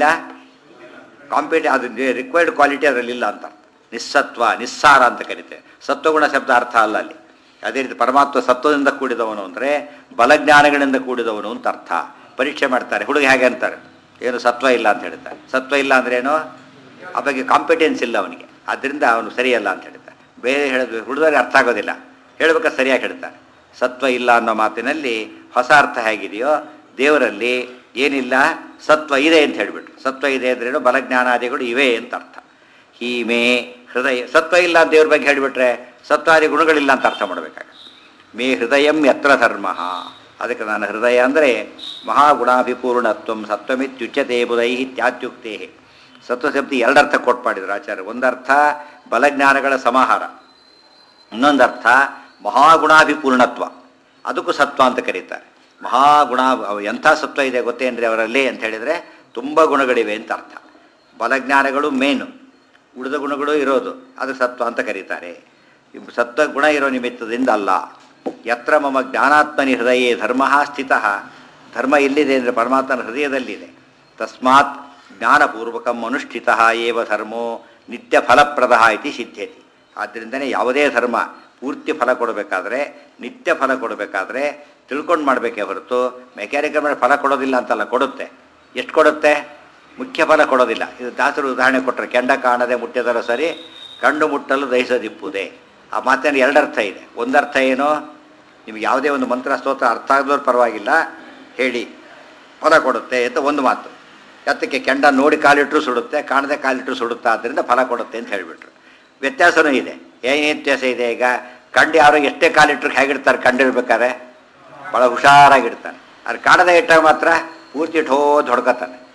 ಕಾಂಪಿಟಿ ಅದು ರಿಕ್ವೈರ್ಡ್ ಕ್ವಾಲಿಟಿ ಅದರಲ್ಲಿ ಇಲ್ಲ ಅಂತ ಅರ್ಥ ನಿಸ್ಸತ್ವ ನಿಸ್ಸಾರ ಅಂತ ಕರಿತೇವೆ ಸತ್ವಗುಣ ಶಬ್ದ ಅರ್ಥ ಅಲ್ಲ ಅಲ್ಲಿ ಅದೇ ರೀತಿ ಪರಮಾತ್ಮ ಸತ್ವದಿಂದ ಕೂಡಿದವನು ಅಂದರೆ ಬಲಜ್ಞಾನಗಳಿಂದ ಕೂಡಿದವನು ಅಂತ ಅರ್ಥ ಪರೀಕ್ಷೆ ಮಾಡ್ತಾರೆ ಹುಡುಗ ಹೇಗೆ ಅಂತಾರೆ ಏನು ಸತ್ವ ಇಲ್ಲ ಅಂತ ಹೇಳ್ತಾರೆ ಸತ್ವ ಇಲ್ಲ ಅಂದ್ರೇನು ಆ ಬಗ್ಗೆ ಕಾಂಪಿಟೆನ್ಸ್ ಇಲ್ಲ ಅವನಿಗೆ ಆದ್ದರಿಂದ ಅವನು ಸರಿಯಲ್ಲ ಅಂತ ಹೇಳ್ತಾರೆ ಬೇರೆ ಹೇಳಿದ್ರೆ ಹುಡುಗರಿಗೆ ಅರ್ಥ ಆಗೋದಿಲ್ಲ ಹೇಳ್ಬೇಕಾದ್ರೆ ಸರಿಯಾಗಿ ಹೇಳ್ತಾರೆ ಸತ್ವ ಇಲ್ಲ ಅನ್ನೋ ಮಾತಿನಲ್ಲಿ ಹೊಸ ಅರ್ಥ ಹೇಗಿದೆಯೋ ದೇವರಲ್ಲಿ ಏನಿಲ್ಲ ಸತ್ವ ಇದೆ ಅಂತ ಹೇಳಿಬಿಟ್ರು ಸತ್ವ ಇದೆ ಅಂದ್ರೇನು ಬಲಜ್ಞಾನಾದಿಗಳು ಇವೆ ಅಂತ ಅರ್ಥ ಹೀಮೆ ಹೃದಯ ಸತ್ವ ಇಲ್ಲ ಅಂತ ದೇವ್ರ ಬಗ್ಗೆ ಹೇಳಿಬಿಟ್ರೆ ಸತ್ವಾದಿ ಗುಣಗಳಿಲ್ಲ ಅಂತ ಅರ್ಥ ಮಾಡಬೇಕಾಗ ಮೇ ಹೃದಯಂ ಯತ್ರ ಧರ್ಮ ಅದಕ್ಕೆ ನನ್ನ ಹೃದಯ ಅಂದರೆ ಮಹಾಗುಣಾಭಿಪೂರ್ಣತ್ವಂ ಸತ್ವಮಿತ್ಯುಚ್ಯತೆ ಬುಧೈ ಇತ್ಯಾತ್ಯುಕ್ತೇ ಸತ್ವಶಬ್ದಿ ಎರಡರ್ಥ ಕೊಟ್ಟು ಮಾಡಿದ್ರು ಆಚಾರ್ಯ ಒಂದರ್ಥ ಬಲಜ್ಞಾನಗಳ ಸಮಾಹಾರ ಇನ್ನೊಂದರ್ಥ ಮಹಾಗುಣಾಭಿಪೂರ್ಣತ್ವ ಅದಕ್ಕೂ ಸತ್ವ ಅಂತ ಕರೀತಾರೆ ಮಹಾಗುಣ ಅವ್ ಎಂಥ ಸತ್ವ ಇದೆ ಗೊತ್ತೇನ್ರಿ ಅವರಲ್ಲಿ ಅಂತ ಹೇಳಿದರೆ ತುಂಬ ಗುಣಗಳಿವೆ ಅಂತ ಅರ್ಥ ಬಲಜ್ಞಾನಗಳು ಮೇನು ಉಳಿದ ಗುಣಗಳು ಇರೋದು ಅದು ಸತ್ವ ಅಂತ ಕರೀತಾರೆ ಈ ಸತ್ವ ಗುಣ ಇರೋ ನಿಮಿತ್ತದಿಂದ ಅಲ್ಲ ಯತ್ರ ಮಮ ಜ್ಞಾನಾತ್ಮನಿ ಹೃದಯೇ ಧರ್ಮ ಸ್ಥಿತ ಧರ್ಮ ಎಲ್ಲಿದೆ ಅಂದರೆ ಪರಮಾತ್ಮನ ಹೃದಯದಲ್ಲಿದೆ ತಸ್ಮಾತ್ ಜ್ಞಾನಪೂರ್ವಕಂ ಅನುಷ್ಠಿತ ಏವ ಧರ್ಮೋ ನಿತ್ಯ ಫಲಪ್ರದ ಇತಿ ಸಿದ್ಧ್ಯತಿ ಆದ್ದರಿಂದನೇ ಯಾವುದೇ ಧರ್ಮ ಪೂರ್ತಿ ಫಲ ಕೊಡಬೇಕಾದ್ರೆ ನಿತ್ಯ ಫಲ ಕೊಡಬೇಕಾದ್ರೆ ತಿಳ್ಕೊಂಡು ಮಾಡಬೇಕೇ ಹೊರತು ಮೆಕ್ಯಾನಿಕಲ್ ಮೇಲೆ ಫಲ ಕೊಡೋದಿಲ್ಲ ಅಂತಲ್ಲ ಕೊಡುತ್ತೆ ಎಷ್ಟು ಕೊಡುತ್ತೆ ಮುಖ್ಯ ಫಲ ಕೊಡೋದಿಲ್ಲ ಇದು ದಾಸರು ಉದಾಹರಣೆ ಕೊಟ್ಟರೆ ಕೆಂಡ ಕಾಣದೆ ಮುಟ್ಟಿದರ ಸರಿ ಕಂಡು ಮುಟ್ಟಲು ದಹಿಸದಿಪ್ಪುದೆ ಆ ಮಾತಿನ ಎರಡರ್ಥ ಇದೆ ಒಂದರ್ಥ ಏನು ನಿಮ್ಗೆ ಯಾವುದೇ ಒಂದು ಮಂತ್ರ ಸ್ತೋತ್ರ ಅರ್ಥ ಆಗದವ್ರು ಪರವಾಗಿಲ್ಲ ಹೇಳಿ ಫಲ ಕೊಡುತ್ತೆ ಅಂತ ಒಂದು ಮಾತು ಎತ್ತಕ್ಕೆ ಕೆಂಡ ನೋಡಿ ಕಾಲಿಟ್ಟರು ಸುಡುತ್ತೆ ಕಾಣದೆ ಕಾಲಿಟ್ಟರು ಸುಡುತ್ತಾ ಆದ್ದರಿಂದ ಫಲ ಕೊಡುತ್ತೆ ಅಂತ ಹೇಳಿಬಿಟ್ರು ವ್ಯತ್ಯಾಸನೂ ಇದೆ ಏನು ವ್ಯತ್ಯಾಸ ಇದೆ ಈಗ ಕಂಡು ಯಾರೋ ಎಷ್ಟೇ ಕಾಲಿಟ್ಟರು ಹೇಗಿಡ್ತಾರೆ ಕಂಡಿರ್ಬೇಕಾದ್ರೆ ಭಾಳ ಹುಷಾರಾಗಿಡ್ತಾನೆ ಅದು ಕಾಣದೆ ಇಟ್ಟಾಗ ಮಾತ್ರ ಪೂರ್ತಿ ಇಟ್ಟು ಹೋದ್ ಹೊಡ್ಕೊತಾನೆ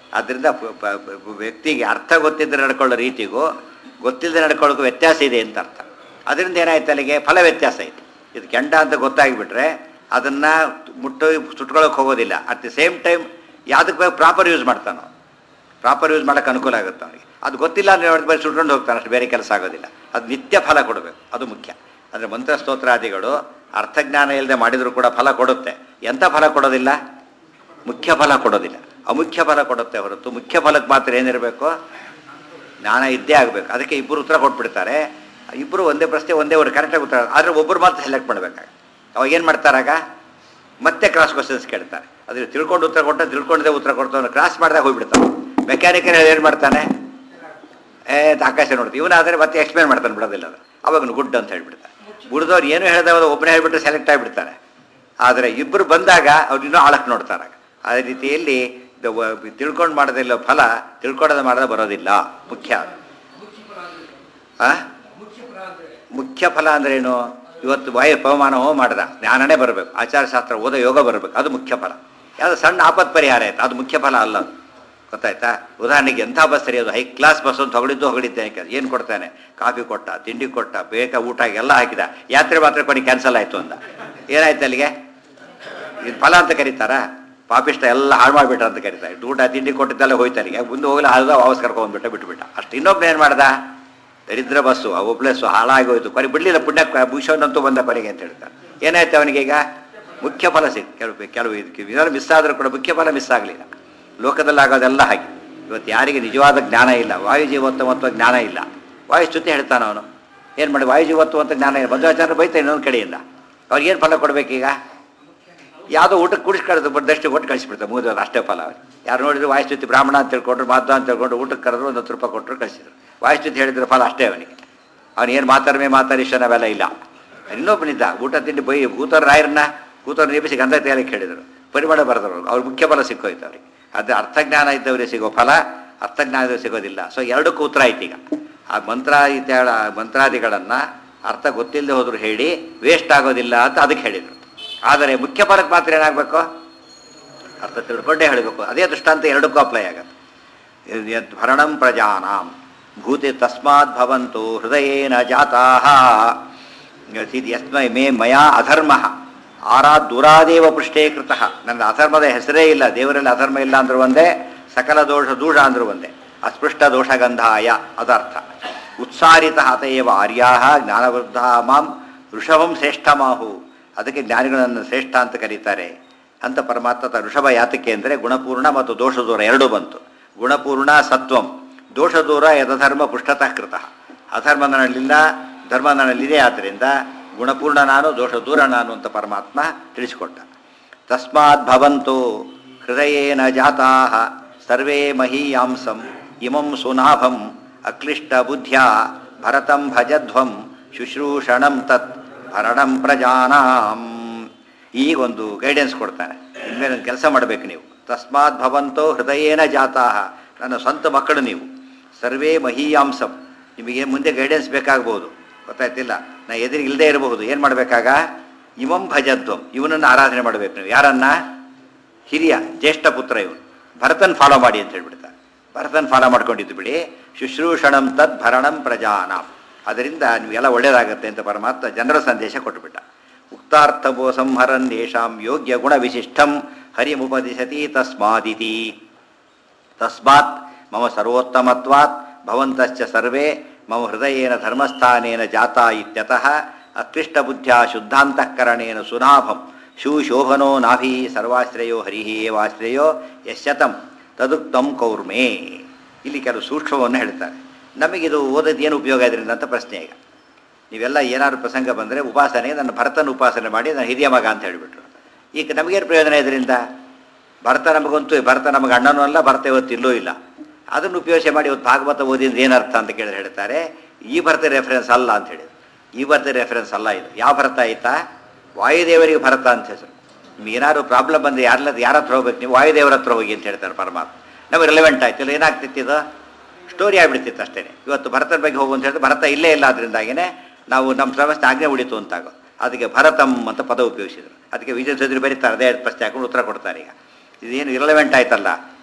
ಆದ್ದರಿಂದ ಪ- ಪ- ಪ- ವ್ಯಕ್ತಿಗೆ ಅರ್ಥ ಗೊತ್ತಿದ್ದರೆ ನಡ್ಕೊಳ್ಳೋ ರೀತಿಗೂ ಗೊತ್ತಿಲ್ಲದೆ ನಡ್ಕೊಳ್ಳೋಕ್ಕೂ ವ್ಯತ್ಯಾಸ ಇದೆ ಅಂತ ಅರ್ಥ ಅದರಿಂದ ಏನಾಯ್ತು ಅಲ್ಲಿಗೆ ಫಲ ವ್ಯತ್ಯಾಸ ಐತೆ ಇದು ಕೆಂಡ ಅಂತ ಗೊತ್ತಾಗಿಬಿಟ್ರೆ ಅದನ್ನು ಮುಟ್ಟು ಸುಟ್ಕೊಳ್ಳೋಕೆ ಹೋಗೋದಿಲ್ಲ ಅಟ್ ದಿ ಸೇಮ್ ಟೈಮ್ ಯಾವುದಕ್ಕೆ ಪ್ರಾಪರ್ ಯೂಸ್ ಮಾಡ್ತಾನೋ ಪ್ರಾಪರ್ ಯೂಸ್ ಮಾಡೋಕೆ ಅನುಕೂಲ ಆಗುತ್ತೆ ಅವನಿಗೆ ಅದು ಗೊತ್ತಿಲ್ಲ ಅಂದರೆ ಅವ್ನಿಗೆ ಬರೀ ಸುಟ್ಕೊಂಡು ಹೋಗ್ತಾನೆ ಅಷ್ಟು ಬೇರೆ ಕೆಲಸ ಆಗೋದಿಲ್ಲ ಅದು ನಿತ್ಯ ಫಲ ಕೊಡಬೇಕು ಅದು ಮುಖ್ಯ ಅಂದರೆ ಮಂತ್ರ ಸ್ತೋತ್ರಾದಿಗಳು ಅರ್ಥಜ್ಞಾನ ಇಲ್ಲದೆ ಮಾಡಿದರೂ ಕೂಡ ಫಲ ಕೊಡುತ್ತೆ ಎಂಥ ಫಲ ಕೊಡೋದಿಲ್ಲ ಮುಖ್ಯ ಫಲ ಕೊಡೋದಿಲ್ಲ ಅಮುಖ್ಯ ಫಲ ಕೊಡುತ್ತೆ ಹೊರತು ಮುಖ್ಯ ಫಲಕ್ಕೆ ಮಾತ್ರ ಏನಿರಬೇಕು ಜ್ಞಾನ ಇದ್ದೇ ಆಗಬೇಕು ಅದಕ್ಕೆ ಇಬ್ಬರು ಉತ್ತರ ಕೊಟ್ಬಿಡ್ತಾರೆ ಇಬ್ಬರು ಒಂದೇ ಪ್ರಶ್ನೆ ಒಂದೇ ಒಂದು ಕರೆಕ್ಟಾಗಿ ಉತ್ತರ ಆದರೆ ಒಬ್ಬರು ಮಾತ್ರ ಸೆಲೆಕ್ಟ್ ಮಾಡಬೇಕಾಗ ಅವಾಗ ಏನು ಮಾಡ್ತಾರಾಗ ಮತ್ತೆ ಕ್ರಾಸ್ ಕ್ವಶನ್ಸ್ ಕೇಳ್ತಾರೆ ಅದ್ರ ತಿಳ್ಕೊಂಡು ಉತ್ತರ ಕೊಟ್ಟ ತಿಳ್ಕೊಂಡೇ ಉತ್ತರ ಕೊಡ್ತಾನೆ ಕ್ರಾಸ್ ಮಾಡಿದಾಗ ಹೋಗ್ಬಿಡ್ತಾನೆ ಮೆಕ್ಯಾನಿಕಲ್ ಏನು ಮಾಡ್ತಾನೆ ಏ ಅಂತ ಆಕಾಶ ನೋಡ್ತೀವಿ ಇವನಾದರೆ ಮತ್ತೆ ಎಕ್ಸ್ಪ್ಲೇನ್ ಮಾಡ್ತಾನೆ ಬಿಡೋದಿಲ್ಲ ಅದು ಅವಾಗ ಗುಡ್ ಅಂತ ಹೇಳ್ಬಿಡ್ತಾನೆ ಉಳಿದವ್ರು ಏನು ಹೇಳಿದವ ಒಬ್ಬನೇ ಹೇಳ್ಬಿಟ್ರೆ ಸೆಲೆಕ್ಟ್ ಆಗಿಬಿಡ್ತಾನೆ ಆದರೆ ಇಬ್ಬರು ಬಂದಾಗ ಅವ್ರು ಇನ್ನೂ ಆಳಕ್ಕೆ ನೋಡ್ತಾರೆ ಅದೇ ರೀತಿಯಲ್ಲಿ ಇದು ವ- ತಿಳ್ಕೊಂಡು ಮಾಡೋದಿಲ್ಲ ಫಲ ತಿಳ್ಕೊಳ್ಳೋದು ಮಾಡೋದು ಬರೋದಿಲ್ಲ ಮುಖ್ಯ ಆ? ಮುಖ್ಯ ಫಲ ಅಂದ್ರೇನು ಇವತ್ತು ವಾಯು ಪವಮಾನ ಹೋಮ ಮಾಡ್ದ ಜ್ಞಾನನೇ ಬರಬೇಕು ಆಚಾರಶಾಸ್ತ್ರ ಓದೋ ಯೋಗ ಬರಬೇಕು ಅದು ಮುಖ್ಯ ಫಲ ಯಾವುದು ಸಣ್ಣ ಆಪತ್ ಪರಿಹಾರ ಆಯ್ತು ಅದು ಮುಖ್ಯ ಫಲ ಅಲ್ಲ ಅದು ಗೊತ್ತಾಯ್ತಾ ಉದಾಹರಣೆಗೆ ಎಂಥ ಬಸ್ ಸರಿ ಅದು ಹೈ ಕ್ಲಾಸ್ ಬಸ್ ಅಂತ ಹೊಗಳಿದ್ದು ಹೊಗಳಿದ್ದೇನೆ ಏನು ಕೊಡ್ತಾನೆ ಕಾಫಿ ಕೊಟ್ಟ ತಿಂಡಿ ಕೊಟ್ಟ ಬೇಗ ಊಟ ಎಲ್ಲ ಹಾಕಿದ ಯಾತ್ರೆ ಮಾತ್ರ ಕೊನೆ ಕ್ಯಾನ್ಸಲ್ ಆಯಿತು ಅಂತ ಏನಾಯ್ತು ಅಲ್ಲಿಗೆ ಇದು ಫಲ ಅಂತ ಕರೀತಾರಾ ಪಾಪಿಷ್ಟ ಎಲ್ಲ ಹಾಳು ಮಾಡಿಬಿಟ್ರ ಅಂತ ಕರೀತಾರೆ ಊಟ ತಿಂಡಿ ಕೊಟ್ಟಿದ್ದೆಲ್ಲ ಹೋಯ್ತು ಅಲ್ಲಿಗೆ ಮುಂದೆ ಹೋಗಲ್ಲ ಅದು ವಾಪಸ್ ಕರ್ಕೊಂಡ್ಬಿಟ್ಟ ಬಿಟ್ಬಿಟ್ಟ ಅಷ್ಟು ಇನ್ನೊಬ್ಬ ಏನು ಮಾಡ್ದ ದರಿದ್ರ ಬಸ್ಸು ಆ ಒಬ್ಳೆಸ್ಸು ಹಾಳಾಗಿ ಹೋಯ್ತು ಕೊನೆ ಬಿಡಲಿಲ್ಲ ಪುಣ್ಯ ಭೂಷಣಂತೂ ಬಂದ ಕೊನೆಗೆ ಅಂತ ಹೇಳ್ತಾರೆ ಏನಾಯ್ತು ಅವನಿಗೆ ಈಗ ಮುಖ್ಯ ಫಲ ಸಿಕ್ ಕೆಲವು ಕೆಲವು ಇದಕ್ಕೆ ಇದೆಲ್ಲ ಮಿಸ್ ಆದರೂ ಕೂಡ ಮುಖ್ಯ ಫಲ ಮಿಸ್ ಆಗಲಿಲ್ಲ ಲೋಕದಲ್ಲಿ ಆಗೋದೆಲ್ಲ ಹಾಗೆ ಇವತ್ತು ಯಾರಿಗೆ ನಿಜವಾದ ಜ್ಞಾನ ಇಲ್ಲ ವಾಯು ಜೀವತ್ವ ಜ್ಞಾನ ಇಲ್ಲ ವಾಯು ಸ್ತುತಿ ಹೇಳ್ತಾನೆ ಅವನು ಏನು ಮಾಡಿ ವಾಯು ಜೀವತ್ವ ಅಂತ ಜ್ಞಾನ ಇಲ್ಲ ಮಧ್ವಾಚಾರ್ಯ ಬೈತಾನೆ ಇನ್ನೊಂದು ಕಡೆಯಿಂದ ಅವ್ರಿಗೇನು ಫಲ ಕೊಡಬೇಕೀಗ ಯಾವುದೋ ಊಟಕ್ಕೆ ಕುಡಿಸ್ಕಳಿದ್ರು ದಷ್ಟು ಕೊಟ್ಟು ಕಳಿಸ್ಬಿಡ್ತಾರೆ ಮುಗಿದ ಅಷ್ಟೇ ಫಲ ಅವ್ರಿಗೆ ಯಾರು ನೋಡಿದ್ರು ವಾಯುಸ್ತುತಿ ಬ್ರಾಹ್ಮಣ ಅಂತ ತಿಳ್ಕೊಂಡ್ರು ಮಾಧ್ವ ಅಂತ ತಿಳ್ಕೊಂಡು ಊಟಕ್ಕೆ ಕರೆದ್ರು ಒಂದು ಹತ್ತು ರೂಪಾಯಿ ಕೊಟ್ಟರು ಕಳಿಸಿದ್ರು ವಾಯುಸ್ತುತಿ ಹೇಳಿದ್ರೆ ಫಲ ಅಷ್ಟೇ ಅವನಿಗೆ ಅವನು ಏನು ಮಾತಾಡ್ಮೆ ಮಾತಾಡಿಷ್ಟ ನಾವೆಲ್ಲ ಇಲ್ಲ ಇನ್ನೊಬ್ಬನಿದ್ದ ಊಟ ತಿಂಡಿ ಬೈ ಕೂತವ್ರ ರಾಯರನ್ನ ಕೂತವ್ರು ನೇಪಿಸಿ ಗಂಧ ತೇಲಕ್ಕೆ ಹೇಳಿದರು ಪರಿಮಳ ಬರೆದ್ರು ಅವ್ರು ಮುಖ್ಯ ಫಲ ಸಿಕ್ಕೋಯ್ತು ಅವ್ರಿಗೆ ಅದು ಅರ್ಥಜ್ಞಾನ ಇದ್ದವರಿಗೆ ಸಿಗೋ ಫಲ ಅರ್ಥಜ್ಞಾನ ಇದ್ದವ್ರಿಗೆ ಸಿಗೋದಿಲ್ಲ ಸೊ ಎರಡಕ್ಕೂ ಉತ್ತರ ಆಯ್ತು ಈಗ ಆ ಮಂತ್ರ ಇತ್ಯಾಳ ಮಂತ್ರಾದಿಗಳನ್ನು ಅರ್ಥ ಗೊತ್ತಿಲ್ಲದೆ ಹೋದ್ರು ಹೇಳಿ ವೇಸ್ಟ್ ಆಗೋದಿಲ್ಲ ಅಂತ ಅದಕ್ಕೆ ಹೇಳಿದರು ಆದರೆ ಮುಖ್ಯ ಫಲಕ್ಕೆ ಮಾತ್ರ ಏನಾಗಬೇಕು ಅರ್ಥ ತಿಳ್ಕೊಂಡೇ ಹೇಳಬೇಕು ಅದೇ ದೃಷ್ಟಾಂತ ಎರಡಕ್ಕೂ ಅಪ್ಲೈ ಆಗತ್ತೆ ಯದ್ ಭರಣಂ ಪ್ರಜಾನಾಂ ಭೂತಿ ತಸ್ಮಾತ್ ಭವಂತು ಹೃದಯೇನ ಜಾತಾಹ ಯಸ್ಮೈ ಮೇ ಮಯಾ ಅಧರ್ಮ ಆರಾದ್ ದುರಾದೇವ ಪೃಷ್ಠೇ ಕೃತಃ ನನ್ನ ಅಧರ್ಮದ ಹೆಸರೇ ಇಲ್ಲ ದೇವರಲ್ಲಿ ಅಧರ್ಮ ಇಲ್ಲ ಅಂದ್ರೂ ಒಂದೇ ಸಕಲ ದೋಷ ದೂಷ ಅಂದ್ರೂ ಒಂದೇ ಅಸ್ಪೃಷ್ಟ ದೋಷಗಂಧಾಯ ಅದರ್ಥ ಉತ್ಸಾರಿತ ಅತಯೇವ ಆರ್ಯಾ ಜ್ಞಾನವೃದ್ಧ ಮಾಂ ಋಷಭಂ ಶ್ರೇಷ್ಠಮಾಹು ಅದಕ್ಕೆ ಜ್ಞಾನಿಗಳನ್ನು ಶ್ರೇಷ್ಠ ಅಂತ ಕರೀತಾರೆ ಅಂತ ಪರಮಾತ್ಮ ತ ಋಷಭ ಯಾತಕ್ಕೆ ಅಂದರೆ ಗುಣಪೂರ್ಣ ಮತ್ತು ದೋಷ ದೂರ ಎರಡೂ ಬಂತು ಗುಣಪೂರ್ಣ ಸತ್ವಂ ದೋಷ ದೂರ ಯಥಧರ್ಮ ಪುಷ್ಟತಃ ಕೃತಃ ಅಧರ್ಮ ನನ್ನಲ್ಲಿಲ್ಲ ಧರ್ಮ ನನ್ನಲ್ಲಿದೆ ಆದ್ದರಿಂದ ಗುಣಪೂರ್ಣ ನಾನು ದೋಷ ದೂರ ನಾನು ಅಂತ ಪರಮಾತ್ಮ ತಿಳಿಸಿಕೊಟ್ಟ ತಸ್ಮಾತ್ ಭವಂತು ಹೃದಯೇನ ಜಾತಾ ಸರ್ವೇ ಮಹೀಯಾಂಸಂ ಇಮಂ ಸುನಾಭಂ ಅಕ್ಲಿಷ್ಟ ಬುದ್ಧ್ಯಾ ಭರತಂ ಭಜಧ್ವಂ ಶುಶ್ರೂಷಣಂ ತತ್ ಭರಣಂ ಪ್ರಜಾನಾಂ ಈಗೊಂದು ಗೈಡೆನ್ಸ್ ಕೊಡ್ತಾನೆ ಇನ್ಮೇಲೆ ಒಂದು ಕೆಲಸ ಮಾಡಬೇಕು ನೀವು ತಸ್ಮಾತ್ ಭವಂತೋ ಹೃದಯೇನ ಜಾತಾಹ ನನ್ನ ಸ್ವಂತ ಮಕ್ಕಳು ನೀವು ಸರ್ವೇ ಮಹೀಯಾಂಸಂ ನಿಮಗೆ ಮುಂದೆ ಗೈಡೆನ್ಸ್ ಬೇಕಾಗ್ಬೋದು ಗೊತ್ತಾಯ್ತಿಲ್ಲ ನಾ ಎದುರಿಗೆ ಇಲ್ಲದೆ ಇರಬಹುದು ಏನು ಮಾಡಬೇಕಾಗ ಇವಂ ಭಜದ್ವಂ ಇವನನ್ನು ಆರಾಧನೆ ಮಾಡಬೇಕು ನೀವು ಯಾರನ್ನ ಹಿರಿಯ ಜ್ಯೇಷ್ಠ ಪುತ್ರ ಇವನು ಭರತನ್ ಫಾಲೋ ಮಾಡಿ ಅಂತ ಹೇಳ್ಬಿಡ್ತಾರೆ ಭರತನ್ ಫಾಲೋ ಮಾಡ್ಕೊಂಡಿದ್ದು ಬಿಡಿ ಶುಶ್ರೂಷಣಂ ತದ್ ಭರಣಂ ಪ್ರಜಾನಾಂ ಅದರಿಂದ ನಿಮಗೆಲ್ಲ ಒಳ್ಳೇದಾಗತ್ತೆ ಅಂತ ಪರಮಾತ್ಮ ಜನರ ಸಂದೇಶ ಕೊಟ್ಟುಬಿಟ್ಟ ಉಕ್ತಾರ್ಥಭೋ ಸಂಹರನ್ ಯೇಷಾಂ ಯೋಗ್ಯ ಗುಣ ವಿಶಿಷ್ಟಂ ಹರಿಮುಪದಿಶತಿ ತಸ್ಮಾದಿತಿ ತಸ್ಮಾತ್ ಮಮ ಸರ್ವೋತ್ತಮತ್ವಾತ್ ಭವಂತಶ್ಚ ಸರ್ವೇ ಮಮ ಹೃದಯೇನ ಧರ್ಮಸ್ಥಾನೇನ ಜಾತಾ ಇತ್ಯತಃ ಅತ್ರಿಷ್ಟಬುದ್ಧ್ಯಾ ಶುದ್ಧಾಂತಃಕರಣೇನ ಸುನಾಭಂ ಶೂಶೋಭನೋ ನಾಭಿ ಸರ್ವಾಶ್ರಯೋ ಹರಿ ಏವಾಶ್ರಯೋ ಯಶತಂ ತದುಕ್ತಂ ಕೌರ್ಮೇ ಇಲ್ಲಿ ಕೆಲವು ಸೂಕ್ಷ್ಮವನ್ನು ಹೇಳ್ತಾರೆ ನಮಗಿದು ಓದೋದು ಏನು ಉಪಯೋಗ ಇದರಿಂದ ಅಂತ ಪ್ರಶ್ನೆ ಈಗ ನೀವೆಲ್ಲ ಏನಾದ್ರು ಪ್ರಸಂಗ ಬಂದರೆ ಉಪಾಸನೆಗೆ ನನ್ನ ಭರತನ ಉಪಾಸನೆ ಮಾಡಿ ನನ್ನ ಹಿರಿಯ ಮಗ ಅಂತ ಹೇಳಿಬಿಟ್ರು ಈಗ ನಮಗೇನು ಪ್ರಯೋಜನ ಇದರಿಂದ ಭರತ ನಮಗಂತೂ ಭರತ ನಮಗೆ ಅಣ್ಣನೂ ಅಲ್ಲ ಭರತ ಇವತ್ತು ಇಲ್ಲೂ ಇಲ್ಲ ಅದನ್ನು ಉಪಯೋಗ ಮಾಡಿ ಇವತ್ತು ಭಾಗವತ ಓದಿದ್ರೆ ಏನರ್ಥ ಅಂತ ಕೇಳಿದ್ರೆ ಹೇಳ್ತಾರೆ ಈ ಭರತ ರೆಫರೆನ್ಸ್ ಅಲ್ಲ ಅಂತ ಹೇಳಿದ್ರು ಈ ಭರತ ರೆಫರೆನ್ಸ್ ಅಲ್ಲ ಇದು ಯಾವ ಭರತ ಆಯ್ತಾ ವಾಯುದೇವರಿಗೆ ಭರತ ಅಂತ ಹೆಸರು ನಿಮ್ಗೆ ಏನಾದ್ರು ಪ್ರಾಬ್ಲಮ್ ಬಂದು ಯಾರ ಯಾರ ಹತ್ರ ಹೋಗ್ಬೇಕು ನೀವು ವಾಯುದೇವರ ಹತ್ರ ಹೋಗಿ ಅಂತ ಹೇಳ್ತಾರೆ ಪರಮಾತ್ಮ ನಮಗೆ ರಿಲೆವೆಂಟ್ ಆಯ್ತು ಇಲ್ಲ ಏನಾಗ್ತಿತ್ತು ಇದು ಸ್ಟೋರಿ ಆಗಿಬಿಡ್ತಿತ್ತು ಅಷ್ಟೇ ಇವತ್ತು ಭರತನ ಬಗ್ಗೆ ಹೋಗು ಅಂತ ಹೇಳಿದ್ರೆ ಭರತ ಇಲ್ಲೇ ಇಲ್ಲ ಅದರಿಂದಾಗಿನೇ ನಾವು ನಮ್ಮ ಸಮಸ್ಯೆ ಆಜ್ಞೆ ಉಳಿತು ಅಂತಾಗೋ ಅದಕ್ಕೆ ಭರತಂ ಅಂತ ಪದ ಉಪಯೋಗಿಸಿದ್ರು ಅದಕ್ಕೆ ವಿಜಯ ಚೌಧರಿ ಬರೀತಾರೆ ಅದೇ ಪ್ರಶ್ನೆ ಹಾಕೊಂಡು ಉತ್ತರ ಕೊಡ್ತಾರೆ ಈಗ ಇದೇನು ಇರಲೆವೆಂಟ್ ಆಯ್ತಲ್ಲ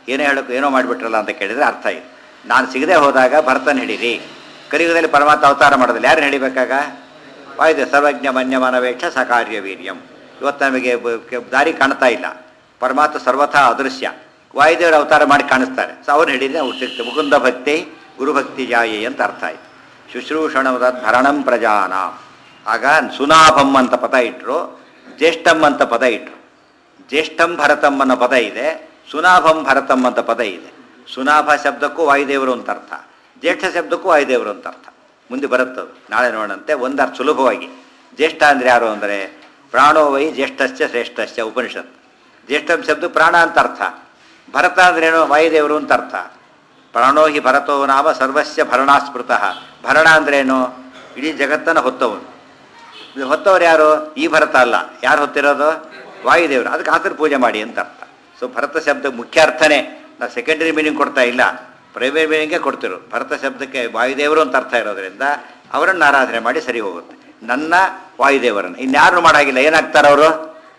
ಏನೋ ಹೇಳೋಕೆ ಏನೋ ಮಾಡಿಬಿಟ್ರಲ್ಲ ಅಂತ ಕೇಳಿದರೆ ಅರ್ಥ ಇದೆ ನಾನು ಸಿಗದೆ ಹೋದಾಗ ಭರತನ ಹಿಡೀರಿ ಕಲಿಯುಗದಲ್ಲಿ ಪರಮಾತ್ಮ ಅವತಾರ ಮಾಡೋದಿಲ್ಲ ಯಾರನ್ನ ಹಿಡಿಬೇಕಾಗ ವಾಯುದೆ ಸರ್ವಜ್ಞ ಮನ್ಯಮನವೇಕ್ಷ ಸಕಾರ್ಯ ವೀರ್ಯಂ ಇವತ್ತು ನಮಗೆ ಬ- ಕೆ- ದಾರಿ ಕಾಣ್ತಾ ಇಲ್ಲ ಪರಮಾತ್ಮ ಸರ್ವಥಾ ಅದೃಶ್ಯ ವಾಯುದೇವರ ಅವತಾರ ಮಾಡಿ ಕಾಣಿಸ್ತಾರೆ ಸೊ ಅವ್ರು ಹಿಡಿದ್ರೆ ಅವ್ರು ಸಿಗ್ತದೆ ಮುಕುಂದ ಭಕ್ತಿ ಗುರುಭಕ್ತಿ ಜಾಯಿ ಅಂತ ಅರ್ಥ ಆಯ್ತು ಶುಶ್ರೂಷಣದ ಭರಣಂ ಪ್ರಜಾನ ಆಗ ಸುನಾಭಂ ಅಂತ ಪದ ಇಟ್ಟರು ಜ್ಯೇಷ್ಠಂ ಅಂತ ಪದ ಇಟ್ಟರು ಜ್ಯೇಷ್ಠಂ ಭರತಂ ಅನ್ನೋ ಪದ ಇದೆ ಸುನಾಭಂ ಭರತಂ ಅಂತ ಪದ ಇದೆ ಸುನಾಭ ಶಬ್ದಕ್ಕೂ ವಾಯುದೇವರು ಅಂತ ಅರ್ಥ ಜ್ಯೇಷ್ಠ ಶಬ್ದಕ್ಕೂ ವಾಯುದೇವರು ಅಂತ ಅರ್ಥ ಮುಂದೆ ಬರುತ್ತದು ನಾಳೆ ನೋಡಂತೆ ಒಂದು ಅರ್ಥ ಸುಲಭವಾಗಿ ಜ್ಯೇಷ್ಠ ಅಂದರೆ ಯಾರು ಅಂದರೆ ಪ್ರಾಣೋ ವೈ ಜ್ಯೇಷ್ಠಶ್ಚ ಶ್ರೇಷ್ಠಶ್ಚ ಉಪನಿಷತ್ ಜ್ಯೇಷ್ಠಂ ಶಬ್ದ ಪ್ರಾಣ ಅಂತ ಅರ್ಥ ಭರತ ಅಂದ್ರೇನು ವಾಯುದೇವರು ಅಂತ ಅರ್ಥ ಪ್ರಾಣೋ ಹಿ ಭರತೋ ನಾಮ ಸರ್ವಸ್ಯ ಭರಣಾಸ್ಮೃತ ಭರಣ ಅಂದ್ರೇನು ಇಡೀ ಜಗತ್ತನ್ನು ಹೊತ್ತವನು ಇದು ಹೊತ್ತವ್ರು ಯಾರು ಈ ಭರತ ಅಲ್ಲ ಯಾರು ಹೊತ್ತಿರೋದು ವಾಯುದೇವರು ಅದಕ್ಕೆ ಆತರ ಪೂಜೆ ಮಾಡಿ ಅಂತ ಅರ್ಥ ಸೊ ಭರತ ಶಬ್ದ ಮುಖ್ಯ ಅರ್ಥನೇ ನಾವು ಸೆಕೆಂಡರಿ ಮೀನಿಂಗ್ ಕೊಡ್ತಾ ಇಲ್ಲ ಪ್ರೈಮರಿ ಮೀನಿಂಗೇ ಕೊಡ್ತಿರು ಭರತ ಶಬ್ದಕ್ಕೆ ವಾಯುದೇವರು ಅಂತ ಅರ್ಥ ಇರೋದ್ರಿಂದ ಅವರನ್ನು ಆರಾಧನೆ ಮಾಡಿ ಸರಿ ಹೋಗುತ್ತೆ ನನ್ನ ವಾಯುದೇವರನ್ನು ಇನ್ಯಾರು ಮಾಡಾಗಿಲ್ಲ ಏನಾಗ್ತಾರೆ ಅವರು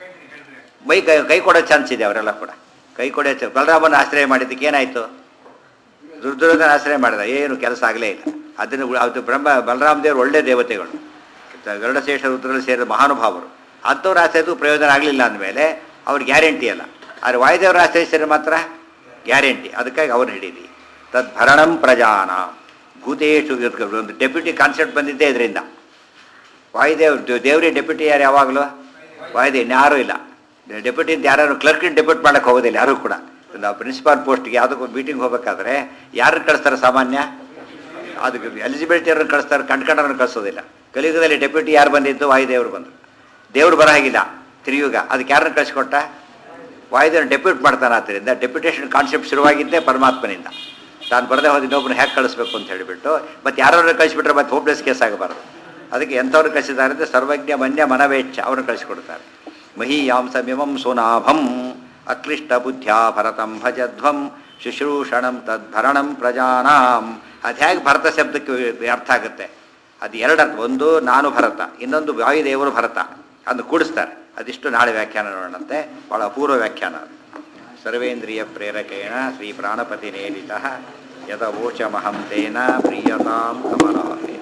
ಮೈ ಕೈ ಕೈ ಕೊಡೋ ಚಾನ್ಸ್ ಇದೆ ಅವರೆಲ್ಲ ಕೂಡ ಕೈ ಕೊಡೋ ಚಾನ್ಸ್ ಬಲರಾಮನ ಆಶ್ರಯ ಮಾಡಿದ್ದಕ್ಕೆ ಏನಾಯಿತು ದುರ್ದುರ್ಗನ ಆಶ್ರಯ ಮಾಡಿದ ಏನು ಕೆಲಸ ಆಗಲೇ ಇಲ್ಲ ಅದನ್ನು ಉ- ಅದು ಬ್ರಹ್ಮ ಬಲರಾಮ ದೇವರು ಒಳ್ಳೆ ದೇವತೆಗಳು ಗರುಡಶೇಷ ರುದ್ರಲ್ಲಿ ಸೇರಿದ ಮಹಾನುಭಾವರು ಅಂಥವ್ರು ಆಶ್ರಯದ್ದು ಪ್ರಯೋಜನ ಆಗಲಿಲ್ಲ ಅಂದಮೇಲೆ ಅವ್ರು ಗ್ಯಾರಂಟಿ ಅಲ್ಲ ಆದರೆ ವಾಯುದೇವರ ಆಶ್ರಯಿಸಿದ್ರೆ ಮಾತ್ರ ಗ್ಯಾರಂಟಿ ಅದಕ್ಕಾಗಿ ಅವ್ರು ಹಿಡೀರಿ ತದ್ಭರಣಂ ಪ್ರಜಾನ ಭೂತೇಶು ಒಂದು ಡೆಪ್ಯೂಟಿ ಕಾನ್ಸೆಪ್ಟ್ ಬಂದಿದ್ದೇ ಇದರಿಂದ ವಾಯುದೇವ್ ದೇವ್ರಿಗೆ ಡೆಪ್ಯೂಟಿ ಯಾರು ಯಾವಾಗಲೂ ವಾಯುದೇವ್ ಇನ್ಯಾರೂ ಇಲ್ಲ ಡೆಪ್ಯೂಟಿ ಅಂತ ಯಾರು ಕ್ಲರ್ಕಿನ ಡೆಪ್ಯೂಟ್ ಮಾಡೋಕ್ಕೆ ಹೋಗೋದಿಲ್ಲ ಯಾರೂ ಕೂಡ ನಾವು ಪ್ರಿನ್ಸಿಪಾಲ್ ಪೋಸ್ಟ್ಗೆ ಯಾವುದಕ್ಕೂ ಮೀಟಿಂಗ್ ಹೋಗ್ಬೇಕಾದ್ರೆ ಯಾರನ್ನು ಕಳಿಸ್ತಾರೆ ಸಾಮಾನ್ಯ ಅದಕ್ಕೆ ಎಲಿಜಿಬಿಲಿಟಿ ಅವ್ರನ್ನ ಕಳಿಸ್ತಾರೆ ಕಂಡ್ಕೊಂಡವ್ರನ್ನ ಕಳಿಸೋದಿಲ್ಲ ಕಲಿಯುಗದಲ್ಲಿ ಡೆಪ್ಯೂಟಿ ಯಾರು ಬಂದಿದ್ದು ವಾಯುದೇವರು ಬಂದರು ದೇವರು ಬರ ಹಾಗಿಲ್ಲ ತಿರುಯುಗ ಅದಕ್ಕೆ ಯಾರನ್ನ ಕಳಿಸ್ಕೊಟ್ಟ ವಾಯುದೇವ್ರನ್ನ ಡೆಪ್ಯೂಟ್ ಮಾಡ್ತಾನೆ ಆದ್ದರಿಂದ ಡೆಪ್ಯುಟೇಷನ್ ಕಾನ್ಸೆಪ್ಟ್ ಶುರುವಾಗಿದ್ದೇ ಪರಮಾತ್ಮನಿಂದ ತಾನು ಬರದೇ ಹೋದ ಇನ್ನೊಬ್ಬರು ಹ್ಯಾಕ್ ಕಳಿಸ್ಬೇಕು ಅಂತ ಹೇಳಿಬಿಟ್ಟು ಮತ್ತೆ ಯಾರನ್ನ ಕಳಿಸ್ಬಿಟ್ರೆ ಮತ್ತೆ ಹೋಪ್ಲೆಸ್ ಕೇಸ್ ಆಗಬಾರ್ದು ಅದಕ್ಕೆ ಎಂಥವ್ರು ಕಳಿಸಿದ್ದಾರೆ ಅಂದರೆ ಸರ್ವಜ್ಞ ಮನ್ಯ ಮನವೇಚ್ಛ ಅವ್ರನ್ನ ಕಳಿಸ್ಕೊಡ್ತಾರೆ ಮಹೀಯಾಂಸಮಿಮಂ ಸುನಾಭಂ ಅಕ್ಲಿಷ್ಟ ಬುದ್ಧ್ಯಾ ಭರತಂ ಭಜಧ್ವಂ ಶುಶ್ರೂಷಣಂ ತದ್ಭರಣಂ ಪ್ರಜಾನಾಂ ಅದು ಹೇಗೆ ಭರತ ಶಬ್ದಕ್ಕೆ ಅರ್ಥ ಆಗುತ್ತೆ ಅದು ಎರಡು ಅರ್ಥ ಒಂದು ನಾನು ಭರತ ಇನ್ನೊಂದು ವಾಯುದೇವರು ಭರತ ಅದನ್ನು ಕೂಡಿಸ್ತಾರೆ ಅದಿಷ್ಟು ನಾಳೆ ವ್ಯಾಖ್ಯಾನ ನೋಡೋಣಂತೆ ಭಾಳ ಅಪೂರ್ವ ವ್ಯಾಖ್ಯಾನ ಅದು ಸರ್ವೇಂದ್ರಿಯ ಪ್ರೇರಕೇಣ ಶ್ರೀ ಪ್ರಾಣಪತಿ ನೇಲಿತ ಯದವೋಚಮಹಂ ತೇನ ಪ್ರಿಯತಾಂ ಕಮಲಾಲಯ